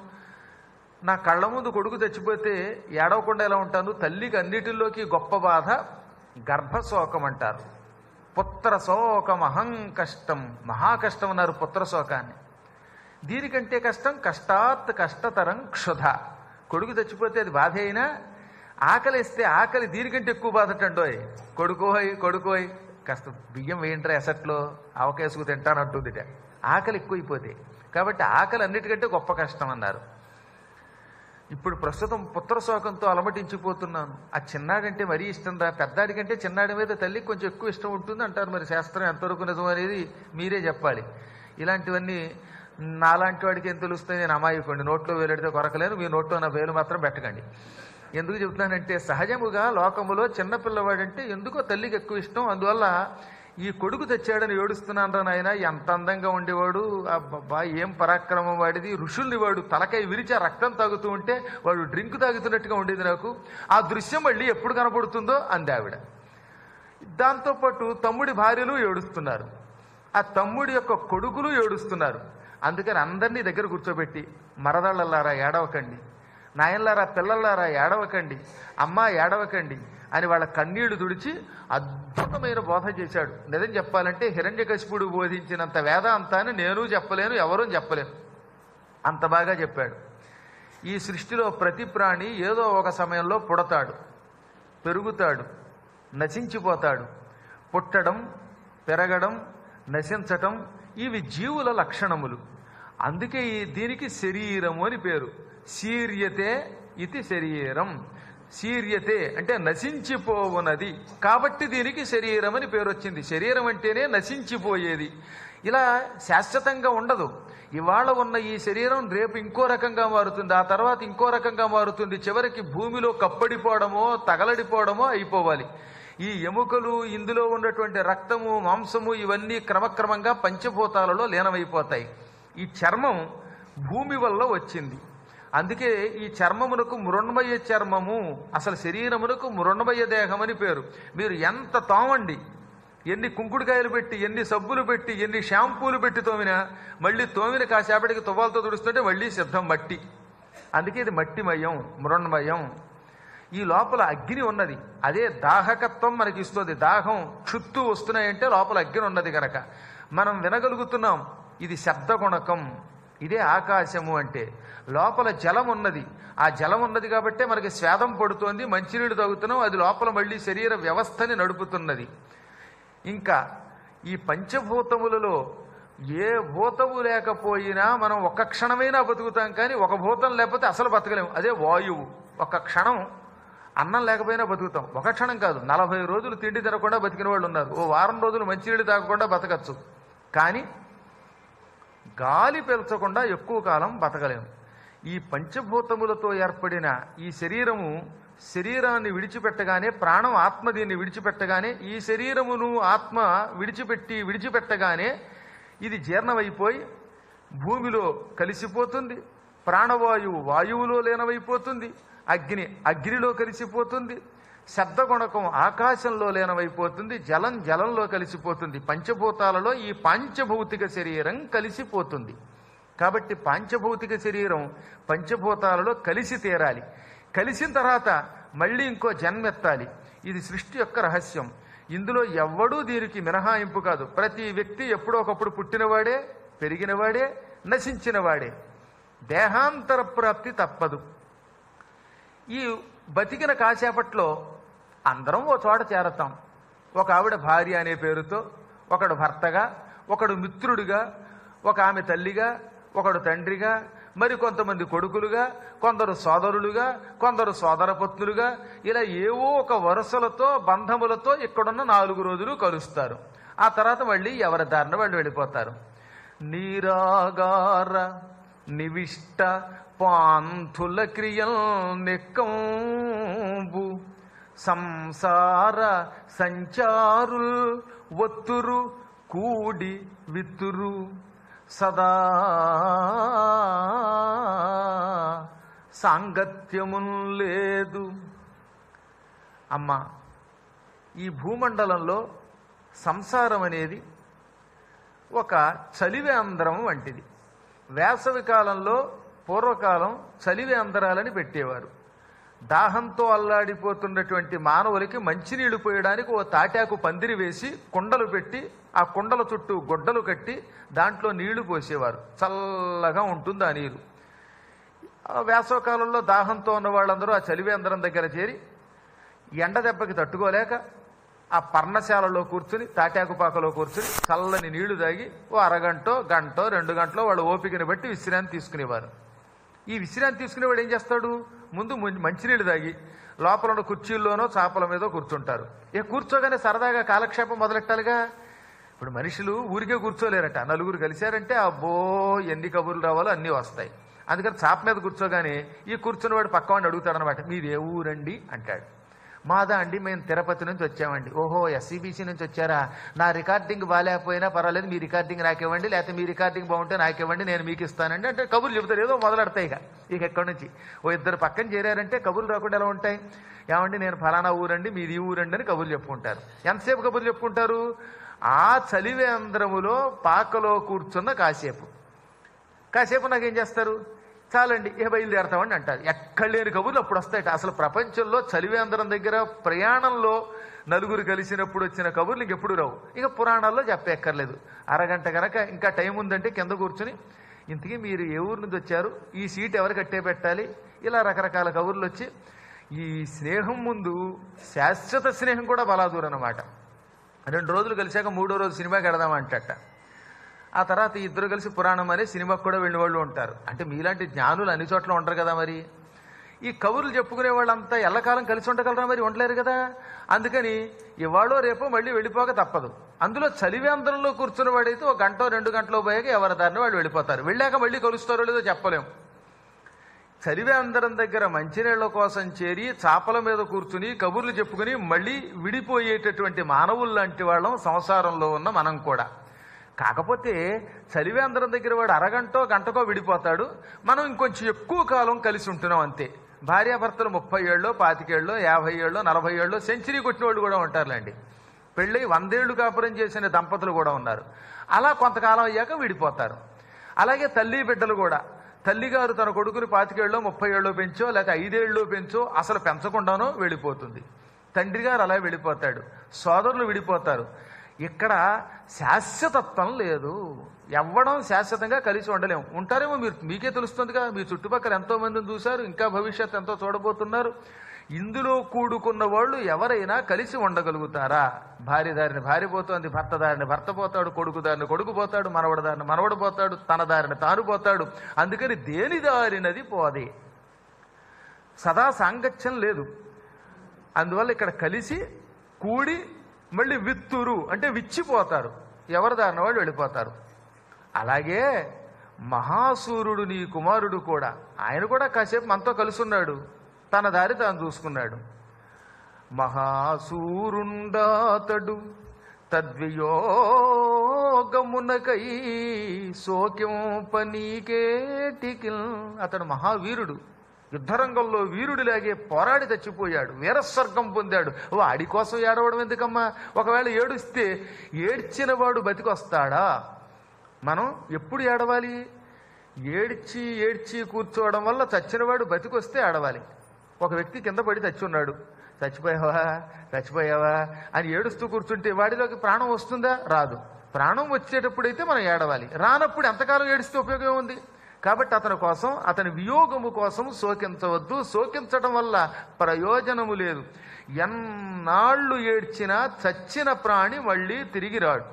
నా కళ్ళ ముందు కొడుకు చచ్చిపోతే ఏడవకుండా ఎలా ఉంటాను తల్లికి అన్నిటిలోకి గొప్ప బాధ గర్భశోకం అంటారు పుత్ర శోకం అహం కష్టం మహా కష్టం అన్నారు పుత్ర శోకాన్ని దీనికంటే కష్టం కష్టాత్ కష్టతరం క్షుధ కొడుకు చచ్చిపోతే అది బాధ అయినా ఆకలిస్తే ఆకలి దీనికంటే ఎక్కువ బాధటండోయ్ కొడుకోయ్ కొడుకోయ్ కాస్త బియ్యం వేయంట్రా ఎసట్లో ఆవకేసుకు తింటానంటుందిట ఆకలి ఎక్కువైపోతే కాబట్టి ఆకలి అన్నిటికంటే గొప్ప కష్టం అన్నారు ఇప్పుడు ప్రస్తుతం పుత్ర శోకంతో అలమటించిపోతున్నాను ఆ చిన్నాడంటే మరీ ఇష్టం రా పెద్దాడి కంటే చిన్నాడి మీద తల్లికి కొంచెం ఎక్కువ ఇష్టం ఉంటుంది అంటారు మరి శాస్త్రం ఎంతవరకు నిజం అనేది మీరే చెప్పాలి ఇలాంటివన్నీ నాలాంటి వాడికి ఏం తెలుస్తాయి నేను అమాయకండి నోట్లో వేలెడితే కొరకలేను మీ నోట్లో నా వేలు మాత్రం పెట్టకండి ఎందుకు చెబుతున్నానంటే సహజముగా లోకములో చిన్నపిల్లవాడంటే ఎందుకో తల్లికి ఎక్కువ ఇష్టం అందువల్ల ఈ కొడుకు తెచ్చాడని ఏడుస్తున్నాను రా నాయన ఎంత అందంగా ఉండేవాడు అబ్బబ్బా ఏం పరాక్రమం వాడిది ఋషుల్ని వాడు తలకాయ విరిచి ఆ రక్తం తాగుతూ ఉంటే వాడు డ్రింక్ తాగుతున్నట్టుగా ఉండేది నాకు ఆ దృశ్యం మళ్ళీ ఎప్పుడు కనపడుతుందో అంది ఆవిడ దాంతోపాటు తమ్ముడి భార్యలు ఏడుస్తున్నారు ఆ తమ్ముడి యొక్క కొడుకులు ఏడుస్తున్నారు అందుకని అందరినీ దగ్గర కూర్చోబెట్టి మరదళ్ళలారా ఏడవకండి నాయనలారా పిల్లలారా ఏడవకండి అమ్మ ఏడవకండి అని వాళ్ళ కన్నీళ్లు తుడిచి అద్భుతమైన బోధ చేశాడు నిజం చెప్పాలంటే హిరణ్యకశిపుడు బోధించినంత వేదాంతాన్ని నేను చెప్పలేను ఎవరూ చెప్పలేను అంత బాగా చెప్పాడు ఈ సృష్టిలో ప్రతి ప్రాణి ఏదో ఒక సమయంలో పుడతాడు పెరుగుతాడు నశించిపోతాడు పుట్టడం పెరగడం నశించటం ఇవి జీవుల లక్షణములు అందుకే ఈ దీనికి శరీరము అని పేరు శీర్యతే ఇది శరీరం శీర్యతే అంటే నశించిపోవునది కాబట్టి దీనికి శరీరం అని పేరు వచ్చింది శరీరం అంటేనే నశించిపోయేది ఇలా శాశ్వతంగా ఉండదు ఇవాళ ఉన్న ఈ శరీరం రేపు ఇంకో రకంగా మారుతుంది ఆ తర్వాత ఇంకో రకంగా మారుతుంది చివరికి భూమిలో కప్పడిపోవడమో తగలడిపోవడమో అయిపోవాలి ఈ ఎముకలు ఇందులో ఉన్నటువంటి రక్తము మాంసము ఇవన్నీ క్రమక్రమంగా పంచభూతాలలో లీనమైపోతాయి ఈ చర్మం భూమి వల్ల వచ్చింది అందుకే ఈ చర్మమునకు మృణ్మయ చర్మము అసలు శరీరమునకు మృణ్మయ దేహం అని పేరు మీరు ఎంత తోమండి ఎన్ని కుంకుడుకాయలు పెట్టి ఎన్ని సబ్బులు పెట్టి ఎన్ని షాంపూలు పెట్టి తోమినా మళ్ళీ తోమిన కాసేపటికి తువ్వాలతో తుడుస్తుంటే మళ్ళీ సిద్ధం మట్టి అందుకే ఇది మట్టిమయం మృణ్మయం ఈ లోపల అగ్ని ఉన్నది అదే దాహకత్వం మనకి ఇస్తుంది దాహం క్షుత్తు వస్తున్నాయంటే లోపల అగ్ని ఉన్నది గనక మనం వినగలుగుతున్నాం ఇది శబ్దగుణకం ఇదే ఆకాశము అంటే లోపల జలం ఉన్నది ఆ జలం ఉన్నది కాబట్టే మనకి స్వేదం పడుతోంది మంచినీళ్ళు తాగుతున్నాం అది లోపల మళ్ళీ శరీర వ్యవస్థని నడుపుతున్నది ఇంకా ఈ పంచభూతములలో ఏ భూతము లేకపోయినా మనం ఒక క్షణమైనా బతుకుతాం కానీ ఒక భూతం లేకపోతే అసలు బతకలేము అదే వాయువు ఒక క్షణం అన్నం లేకపోయినా బతుకుతాం ఒక క్షణం కాదు నలభై రోజులు తిండి తినకుండా బతికిన వాళ్ళు ఉన్నారు ఓ వారం రోజులు మంచినీళ్ళు తాగకుండా బతకచ్చు కానీ గాలి పీల్చకుండా ఎక్కువ కాలం బతకలేము ఈ పంచభూతములతో ఏర్పడిన ఈ శరీరము శరీరాన్ని విడిచిపెట్టగానే ప్రాణం ఆత్మ దీన్ని విడిచిపెట్టగానే ఈ శరీరమును ఆత్మ విడిచిపెట్టి విడిచిపెట్టగానే ఇది జీర్ణమైపోయి భూమిలో కలిసిపోతుంది ప్రాణవాయువు వాయువులో లీనమైపోతుంది అగ్ని అగ్నిలో కలిసిపోతుంది శబ్దగుణకం ఆకాశంలో లీనమైపోతుంది జలం జలంలో కలిసిపోతుంది పంచభూతాలలో ఈ పాంచభౌతిక శరీరం కలిసిపోతుంది కాబట్టి పాంచభౌతిక శరీరం పంచభూతాలలో కలిసి తీరాలి కలిసిన తర్వాత మళ్ళీ ఇంకో జన్మెత్తాలి ఇది సృష్టి యొక్క రహస్యం ఇందులో ఎవ్వడూ దీనికి మినహాయింపు కాదు ప్రతి వ్యక్తి ఎప్పుడో ఒకప్పుడు పుట్టినవాడే పెరిగినవాడే నశించినవాడే దేహాంతర ప్రాప్తి తప్పదు ఈ బతికిన కాసేపట్లో అందరం ఓ చోట చేరతాం ఒక ఆవిడ భార్య అనే పేరుతో ఒకడు భర్తగా ఒకడు మిత్రుడిగా ఒక ఆమె తల్లిగా ఒకడు తండ్రిగా మరి కొంతమంది కొడుకులుగా కొందరు సోదరులుగా కొందరు సోదరపత్నులుగా ఇలా ఏవో ఒక వరుసలతో బంధములతో ఇక్కడున్న నాలుగు రోజులు కలుస్తారు ఆ తర్వాత మళ్ళీ ఎవరి దారిన వాళ్ళు వెళ్ళిపోతారు నీరాగార నివిష్ట పాంథుల క్రియల్ నెక్కంబు సంసార సంచారుల్ ఒత్తురు కూడి విత్తురు సదా సాంగత్యమున్ లేదు అమ్మా ఈ భూమండలంలో సంసారం అనేది ఒక చలివేంద్రం వంటిది వేసవి కాలంలో పూర్వకాలం చలివేంద్రాలని పెట్టేవారు దాహంతో అల్లాడిపోతున్నటువంటి మానవులకి మంచినీళ్లు పోయడానికి ఓ తాటాకు పందిరి వేసి కుండలు పెట్టి ఆ కుండల చుట్టూ గొడ్డలు కట్టి దాంట్లో నీళ్లు పోసేవారు చల్లగా ఉంటుంది ఆ నీరు ఆ వేసవకాలంలో దాహంతో ఉన్న వాళ్ళందరూ ఆ చలివేంద్రం దగ్గర చేరి ఎండ దెబ్బకి తట్టుకోలేక ఆ పర్ణశాలలో కూర్చుని తాటాకుపాకలో కూర్చుని చల్లని నీళ్లు తాగి ఓ అరగంటో గంటో రెండు గంటలో వాళ్ళ ఓపికని బట్టి విశ్రాంతి తీసుకునేవారు ఈ విశ్రాంతి తీసుకునేవాడు ఏం చేస్తాడు ముందు ము- మంచినీళ్ళు తాగి లోపల ఉన్న కుర్చీల్లోనో చాపల మీదో కూర్చుంటారు ఇక కూర్చోగానే సరదాగా కాలక్షేపం మొదలెట్టాలిగా ఇప్పుడు మనుషులు ఊరికే కూర్చోలేరట నలుగురు కలిశారంటే అబ్బో ఎన్ని కబుర్లు రావాలో అన్నీ వస్తాయి అందుకని చాప మీద కూర్చోగానే ఈ కూర్చున్న వాడు పక్క వాడిని అడుగుతాడనమాట మీది ఏ ఊరండి అంటాడు మాదా అండి మేము తిరుపతి నుంచి వచ్చామండి ఓహో ఎస్సీబీసీ నుంచి వచ్చారా నా రికార్డింగ్ బాగాలేకపోయినా పర్వాలేదు మీ రికార్డింగ్ నాకివ్వండి లేకపోతే మీ రికార్డింగ్ బాగుంటే నాకివ్వండి నేను మీకు ఇస్తానండి అంటే కబుర్లు చెబుతారు ఏదో మొదలెడతాయి ఇక ఇక ఎక్కడి నుంచి ఓ ఇద్దరు పక్కన చేరారంటే కబుర్లు రాకుండా ఎలా ఉంటాయి ఏమండి నేను ఫలానా ఊరండి మీది ఈ ఊరండి అని కబుర్లు చెప్పుకుంటారు ఎంతసేపు కబుర్లు చెప్పుకుంటారు ఆ చలివేంద్రములో పాకలో కూర్చున్న కాసేపు కాసేపు నాకేం చేస్తారు చాలండి ఇక బయలుదేరతామని అంటారు ఎక్కడ లేని కబుర్లు అప్పుడు వస్తాయట అసలు ప్రపంచంలో చలివేంద్రం దగ్గర ప్రయాణంలో నలుగురు కలిసినప్పుడు వచ్చిన కబుర్లు ఇంకెప్పుడు రావు ఇక పురాణాల్లో చెప్పక్కర్లేదు అరగంట గనక ఇంకా టైం ఉందంటే కింద కూర్చుని ఇంతకీ మీరు ఏ ఊరు నుంచి వచ్చారు ఈ సీట్ ఎవరు కట్టే పెట్టాలి ఇలా రకరకాల కబుర్లు వచ్చి ఈ స్నేహం ముందు శాశ్వత స్నేహం కూడా బలాదూర్ అనమాట రెండు రోజులు కలిశాక మూడో రోజు సినిమాకి వెడదామంటట ఆ తర్వాత ఈ ఇద్దరు కలిసి పురాణం అనే సినిమాకి కూడా వెళ్ళిన వాళ్ళు ఉంటారు అంటే మీలాంటి జ్ఞానులు అన్ని చోట్ల ఉంటారు కదా మరి ఈ కబుర్లు చెప్పుకునే వాళ్ళంతా ఎల్లకాలం కలిసి ఉండగలరా మరి ఉండలేరు కదా అందుకని ఇవాళో రేపో మళ్ళీ వెళ్ళిపోక తప్పదు అందులో చలివేంద్రంలో కూర్చున్న వాడైతే ఒక గంట రెండు గంటలో పోయాక ఎవరి దారిని వాళ్ళు వెళ్ళిపోతారు వెళ్ళాక మళ్ళీ కలుస్తారో లేదో చెప్పలేం చలివేంద్రం దగ్గర మంచినీళ్ల కోసం చేరి చాపల మీద కూర్చుని కబుర్లు చెప్పుకుని మళ్ళీ విడిపోయేటటువంటి మానవులు లాంటి వాళ్ళం సంసారంలో ఉన్న మనం కూడా కాకపోతే చలివేంద్రం దగ్గర వాడు అరగంటో గంటకో విడిపోతాడు మనం ఇంకొంచెం ఎక్కువ కాలం కలిసి ఉంటున్నాం అంతే భార్యాభర్తలు ముప్పై ఏళ్ళలో పాతికేళ్ళలో యాభై ఏళ్ళలో నలభై ఏళ్ళలో సెంచరీ కొట్టిన వాళ్ళు కూడా ఉంటారులేండి పెళ్ళై వందేళ్లు కాపురం చేసిన దంపతులు కూడా ఉన్నారు అలా కొంతకాలం అయ్యాక విడిపోతారు అలాగే తల్లి బిడ్డలు కూడా తల్లిగారు తన కొడుకుని పాతికేళ్ళలో ముప్పై ఏళ్ళలో పెంచో లేక ఐదేళ్ళలో పెంచో అసలు పెంచకుండానో వెళ్ళిపోతుంది తండ్రి గారు అలా వెళ్ళిపోతాడు సోదరులు విడిపోతారు ఇక్కడ శాశ్వతత్వం లేదు ఎవ్వడం శాశ్వతంగా కలిసి ఉండలేము ఉంటారేమో మీరు మీకే తెలుస్తుందిగా మీ చుట్టుపక్కల ఎంతో మందిని చూశారు ఇంకా భవిష్యత్ ఎంతో చూడబోతున్నారు ఇందులో కూడుకున్న వాళ్ళు ఎవరైనా కలిసి ఉండగలుగుతారా భార్య దారిని భార్య పోతోంది భర్త దారిని భర్త పోతాడు కొడుకు దారిని కొడుకు పోతాడు మనవడు దారిని మనవడు పోతాడు తన దారిని తాను పోతాడు అందుకని దేని దారినది పోదే సదా సాంగత్యం లేదు అందువల్ల ఇక్కడ కలిసి కూడి మళ్ళీ విత్తురు అంటే విచ్చిపోతారు ఎవరి దారిన వాళ్ళు వెళ్ళిపోతారు అలాగే మహాసూరుడు నీ కుమారుడు కూడా ఆయన కూడా కాసేపు మనతో కలుసున్నాడు తన దారి తాను చూసుకున్నాడు మహాసూరుండాతడు తద్వియోగ వియోగమునకై సోకింపనీకేటికిల్ అతడు మహావీరుడు యుద్ధరంగంలో వీరుడిలాగే పోరాడి చచ్చిపోయాడు వీరస్వర్గం పొందాడు వాడి కోసం ఏడవడం ఎందుకమ్మా ఒకవేళ ఏడుస్తే ఏడ్చిన వాడు బతికొస్తాడా మనం ఎప్పుడు ఏడవాలి ఏడ్చి ఏడ్చి కూర్చోవడం వల్ల చచ్చినవాడు బతికొస్తే ఏడవాలి ఒక వ్యక్తి కింద పడి చచ్చి ఉన్నాడు చచ్చిపోయావా చచ్చిపోయావా అని ఏడుస్తూ కూర్చుంటే వాడిలోకి ప్రాణం వస్తుందా రాదు ప్రాణం వచ్చేటప్పుడైతే మనం ఏడవాలి రానప్పుడు ఎంతకాలం ఏడిస్తే ఉపయోగం ఉంది కాబట్టి అతని కోసం అతని వియోగము కోసం శోకించవద్దు శోకించడం వల్ల ప్రయోజనము లేదు ఎన్నాళ్ళు ఏడ్చినా చచ్చిన ప్రాణి మళ్ళీ తిరిగి రాడు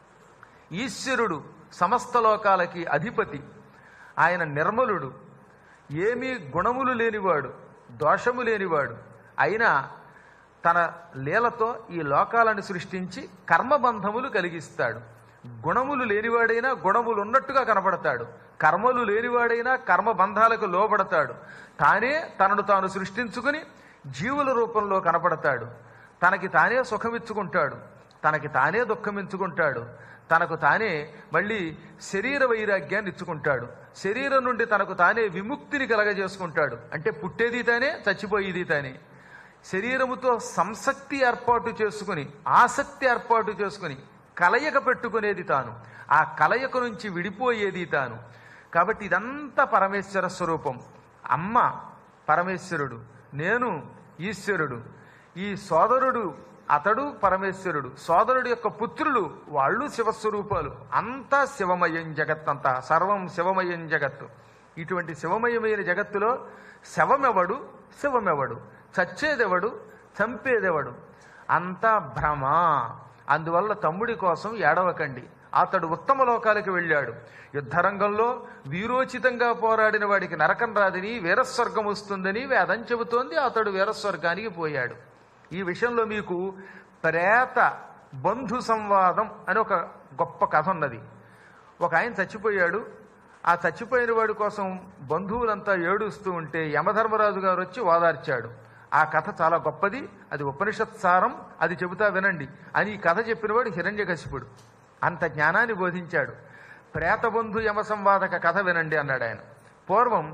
ఈశ్వరుడు సమస్త లోకాలకి అధిపతి ఆయన నిర్మలుడు ఏమీ గుణములు లేనివాడు దోషము లేనివాడు అయినా తన లీలతో ఈ లోకాలను సృష్టించి కర్మబంధములు కలిగిస్తాడు గుణములు లేనివాడైనా గుణములు ఉన్నట్టుగా కనపడతాడు కర్మలు లేనివాడైనా కర్మబంధాలకు లోబడతాడు తానే తనను తాను సృష్టించుకుని జీవుల రూపంలో కనపడతాడు తనకి తానే సుఖమిచ్చుకుంటాడు తనకి తానే దుఃఖమించుకుంటాడు తనకు తానే మళ్ళీ శరీర వైరాగ్యాన్ని ఇచ్చుకుంటాడు శరీరం నుండి తనకు తానే విముక్తిని కలగజేసుకుంటాడు అంటే పుట్టేది తానే చచ్చిపోయేది తానే శరీరముతో సంసక్తి ఏర్పాటు చేసుకుని ఆసక్తి ఏర్పాటు చేసుకుని కలయిక పెట్టుకునేది తాను ఆ కలయిక నుంచి విడిపోయేది తాను కాబట్టి ఇదంతా పరమేశ్వర స్వరూపం అమ్మ పరమేశ్వరుడు నేను ఈశ్వరుడు ఈ సోదరుడు అతడు పరమేశ్వరుడు సోదరుడు యొక్క పుత్రులు వాళ్ళు శివస్వరూపాలు అంతా శివమయం జగత్ అంతా సర్వం శివమయం జగత్తు ఇటువంటి శివమయమైన జగత్తులో శవమెవడు శివమెవడు చచ్చేదెవడు చంపేదెవడు అంతా భ్రమ అందువల్ల తమ్ముడి కోసం ఏడవకండి అతడు ఉత్తమ లోకాలకు వెళ్ళాడు యుద్ధరంగంలో వీరోచితంగా పోరాడిన వాడికి నరకం రాదని వీరస్వర్గం వస్తుందని వేదం చెబుతోంది అతడు వీరస్వర్గానికి పోయాడు ఈ విషయంలో మీకు ప్రేత బంధు సంవాదం అని ఒక గొప్ప కథ ఉన్నది ఒక ఆయన చచ్చిపోయాడు ఆ చచ్చిపోయిన వాడి కోసం బంధువులంతా ఏడుస్తూ ఉంటే యమధర్మరాజు గారు వచ్చి ఓదార్చాడు ఆ కథ చాలా గొప్పది అది ఉపనిషత్ సారం అది చెబుతా వినండి అని ఈ కథ చెప్పినవాడు హిరణ్యకశిపుడు అంత జ్ఞానాన్ని బోధించాడు ప్రేతబంధు యమ సంవాదక కథ వినండి అన్నాడు ఆయన పూర్వం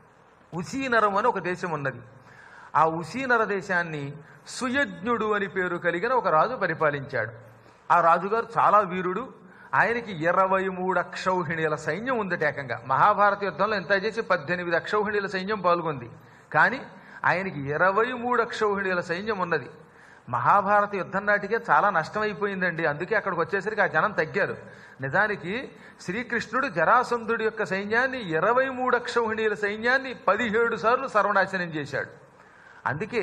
ఉసీనరం అని ఒక దేశం ఉన్నది ఆ ఉసీనర దేశాన్ని సుయజ్ఞుడు అని పేరు కలిగిన ఒక రాజు పరిపాలించాడు ఆ రాజుగారు చాలా వీరుడు ఆయనకి ఇరవై మూడు అక్షౌహిణీల సైన్యం ఉందట ఏకంగా మహాభారత యుద్ధంలో ఎంత చేసి పద్దెనిమిది అక్షౌహిణీల సైన్యం పాల్గొంది కానీ ఆయనకి ఇరవై మూడు అక్షౌహిణీల సైన్యం ఉన్నది మహాభారత యుద్ధం నాటికే చాలా నష్టమైపోయిందండి అందుకే అక్కడికి వచ్చేసరికి ఆ జనం తగ్గారు నిజానికి శ్రీకృష్ణుడు జరాసంధుడి యొక్క సైన్యాన్ని ఇరవై మూడు అక్షౌహిణీల సైన్యాన్ని పదిహేడు సార్లు సర్వనాశనం చేశాడు అందుకే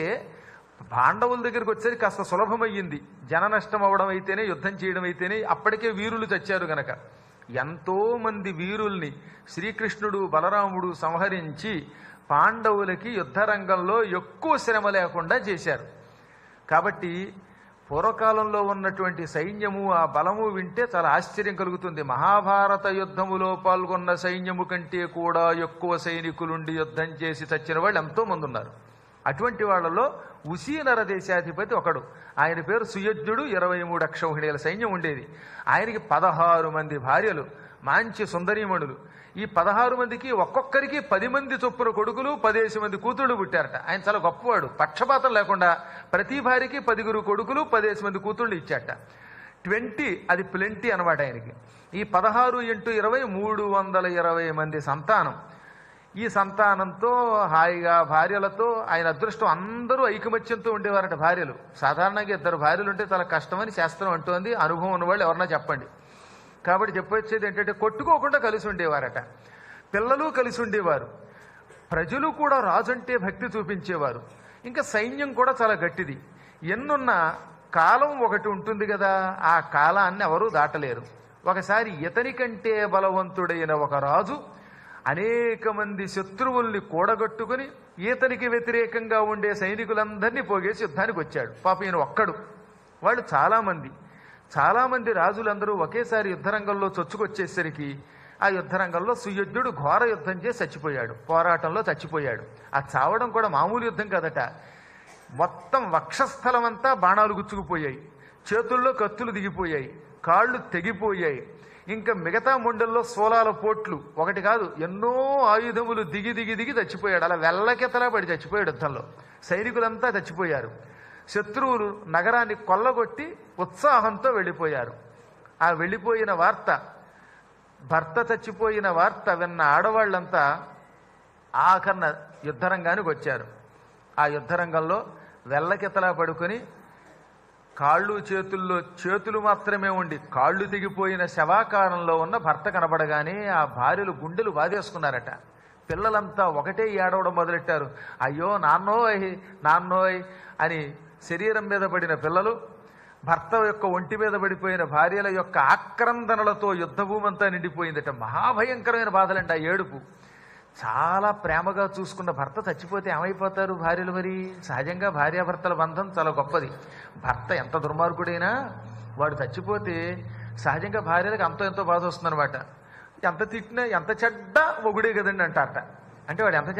పాండవుల దగ్గరికి వచ్చేది కాస్త సులభమయ్యింది జన నష్టం అవడం అయితేనే యుద్ధం చేయడం అయితేనే అప్పటికే వీరులు చచ్చారు గనక ఎంతో మంది వీరుల్ని శ్రీకృష్ణుడు బలరాముడు సంహరించి పాండవులకి యుద్ధరంగంలో ఎక్కువ శ్రమ లేకుండా చేశారు కాబట్టి పూర్వకాలంలో ఉన్నటువంటి సైన్యము ఆ బలము వింటే చాలా ఆశ్చర్యం కలుగుతుంది మహాభారత యుద్ధములో పాల్గొన్న సైన్యము కంటే కూడా ఎక్కువ సైనికులుండి యుద్ధం చేసి చచ్చిన వాళ్ళు ఎంతో మంది ఉన్నారు అటువంటి వాళ్ళలో ఉసీనర దేశాధిపతి ఒకడు ఆయన పేరు సుయజ్ఞుడు ఇరవై మూడు అక్షౌహిణీల సైన్యం ఉండేది ఆయనకి పదహారు మంది భార్యలు మంచి సుందరీమణులు ఈ పదహారు మందికి ఒక్కొక్కరికి పది మంది చొప్పున కొడుకులు పదేసి మంది కూతుళ్ళు పుట్టారట ఆయన చాలా గొప్పవాడు పక్షపాతం లేకుండా ప్రతి భార్యకి పదిగురు కొడుకులు పదేసి మంది కూతుళ్ళు ఇచ్చాట ట్వంటీ అది ప్లెంటీ అనమాట ఆయనకి ఈ పదహారు ఇంటూ ఇరవై మూడు వందల ఇరవై మంది సంతానం ఈ సంతానంతో హాయిగా భార్యలతో ఆయన అదృష్టం అందరూ ఐకమత్యంతో ఉండేవారట భార్యలు సాధారణంగా ఇద్దరు భార్యలు ఉంటే చాలా కష్టమని శాస్త్రం అంటోంది అనుభవం ఉన్నవాళ్ళు ఎవరన్నా చెప్పండి కాబట్టి చెప్పొచ్చేది ఏంటంటే కొట్టుకోకుండా కలిసి ఉండేవారట పిల్లలు కలిసి ఉండేవారు ప్రజలు కూడా రాజంటే భక్తి చూపించేవారు ఇంకా సైన్యం కూడా చాలా గట్టిది ఎన్నున్న కాలం ఒకటి ఉంటుంది కదా ఆ కాలాన్ని ఎవరూ దాటలేరు ఒకసారి ఇతని కంటే బలవంతుడైన ఒక రాజు అనేక మంది శత్రువుల్ని కూడగట్టుకుని ఈతనికి వ్యతిరేకంగా ఉండే సైనికులందరినీ పోగేసి యుద్ధానికి వచ్చాడు పాప ఈయన ఒక్కడు వాళ్ళు చాలామంది చాలామంది రాజులందరూ ఒకేసారి యుద్ధరంగంలో చొచ్చుకొచ్చేసరికి ఆ యుద్ధరంగంలో సుయుద్ధుడు ఘోర యుద్ధం చేసి చచ్చిపోయాడు పోరాటంలో చచ్చిపోయాడు ఆ చావడం కూడా మామూలు యుద్ధం కదట మొత్తం వక్షస్థలం అంతా బాణాలు గుచ్చుకుపోయాయి చేతుల్లో కత్తులు దిగిపోయాయి కాళ్ళు తెగిపోయాయి ఇంకా మిగతా మొండల్లో సోలాల పోట్లు ఒకటి కాదు ఎన్నో ఆయుధములు దిగి దిగి దిగి చచ్చిపోయాడు అలా వెల్లకెతలా పడి చచ్చిపోయాడు యుద్ధంలో సైనికులంతా చచ్చిపోయారు శత్రువులు నగరాన్ని కొల్లగొట్టి ఉత్సాహంతో వెళ్ళిపోయారు ఆ వెళ్ళిపోయిన వార్త భర్త చచ్చిపోయిన వార్త విన్న ఆడవాళ్ళంతా ఆఖరణ యుద్ధరంగానికి వచ్చారు ఆ యుద్ధరంగంలో వెల్లకెతలా పడుకొని కాళ్ళు చేతుల్లో చేతులు మాత్రమే ఉండి కాళ్ళు తెగిపోయిన శవాకారంలో ఉన్న భర్త కనబడగానే ఆ భార్యలు గుండెలు బాధేసుకున్నారట పిల్లలంతా ఒకటే ఏడవడం మొదలెట్టారు అయ్యో నాన్నోయ్ నాన్నోయ్ అని శరీరం మీద పడిన పిల్లలు భర్త యొక్క ఒంటి మీద పడిపోయిన భార్యల యొక్క ఆక్రందనలతో యుద్ధభూమంతా నిండిపోయిందట మహాభయంకరమైన బాధలంట ఆ ఏడుపు చాలా ప్రేమగా చూసుకున్న భర్త చచ్చిపోతే ఏమైపోతారు భార్యలు మరి సహజంగా భార్యాభర్తల బంధం చాలా గొప్పది భర్త ఎంత దుర్మార్గుడైనా వాడు చచ్చిపోతే సహజంగా భార్యలకు అంతో ఎంతో బాధ వస్తుందన్నమాట ఎంత తిట్టినా ఎంత చెడ్డ మొగుడే కదండి అంటారట అంటే వాడు ఎంత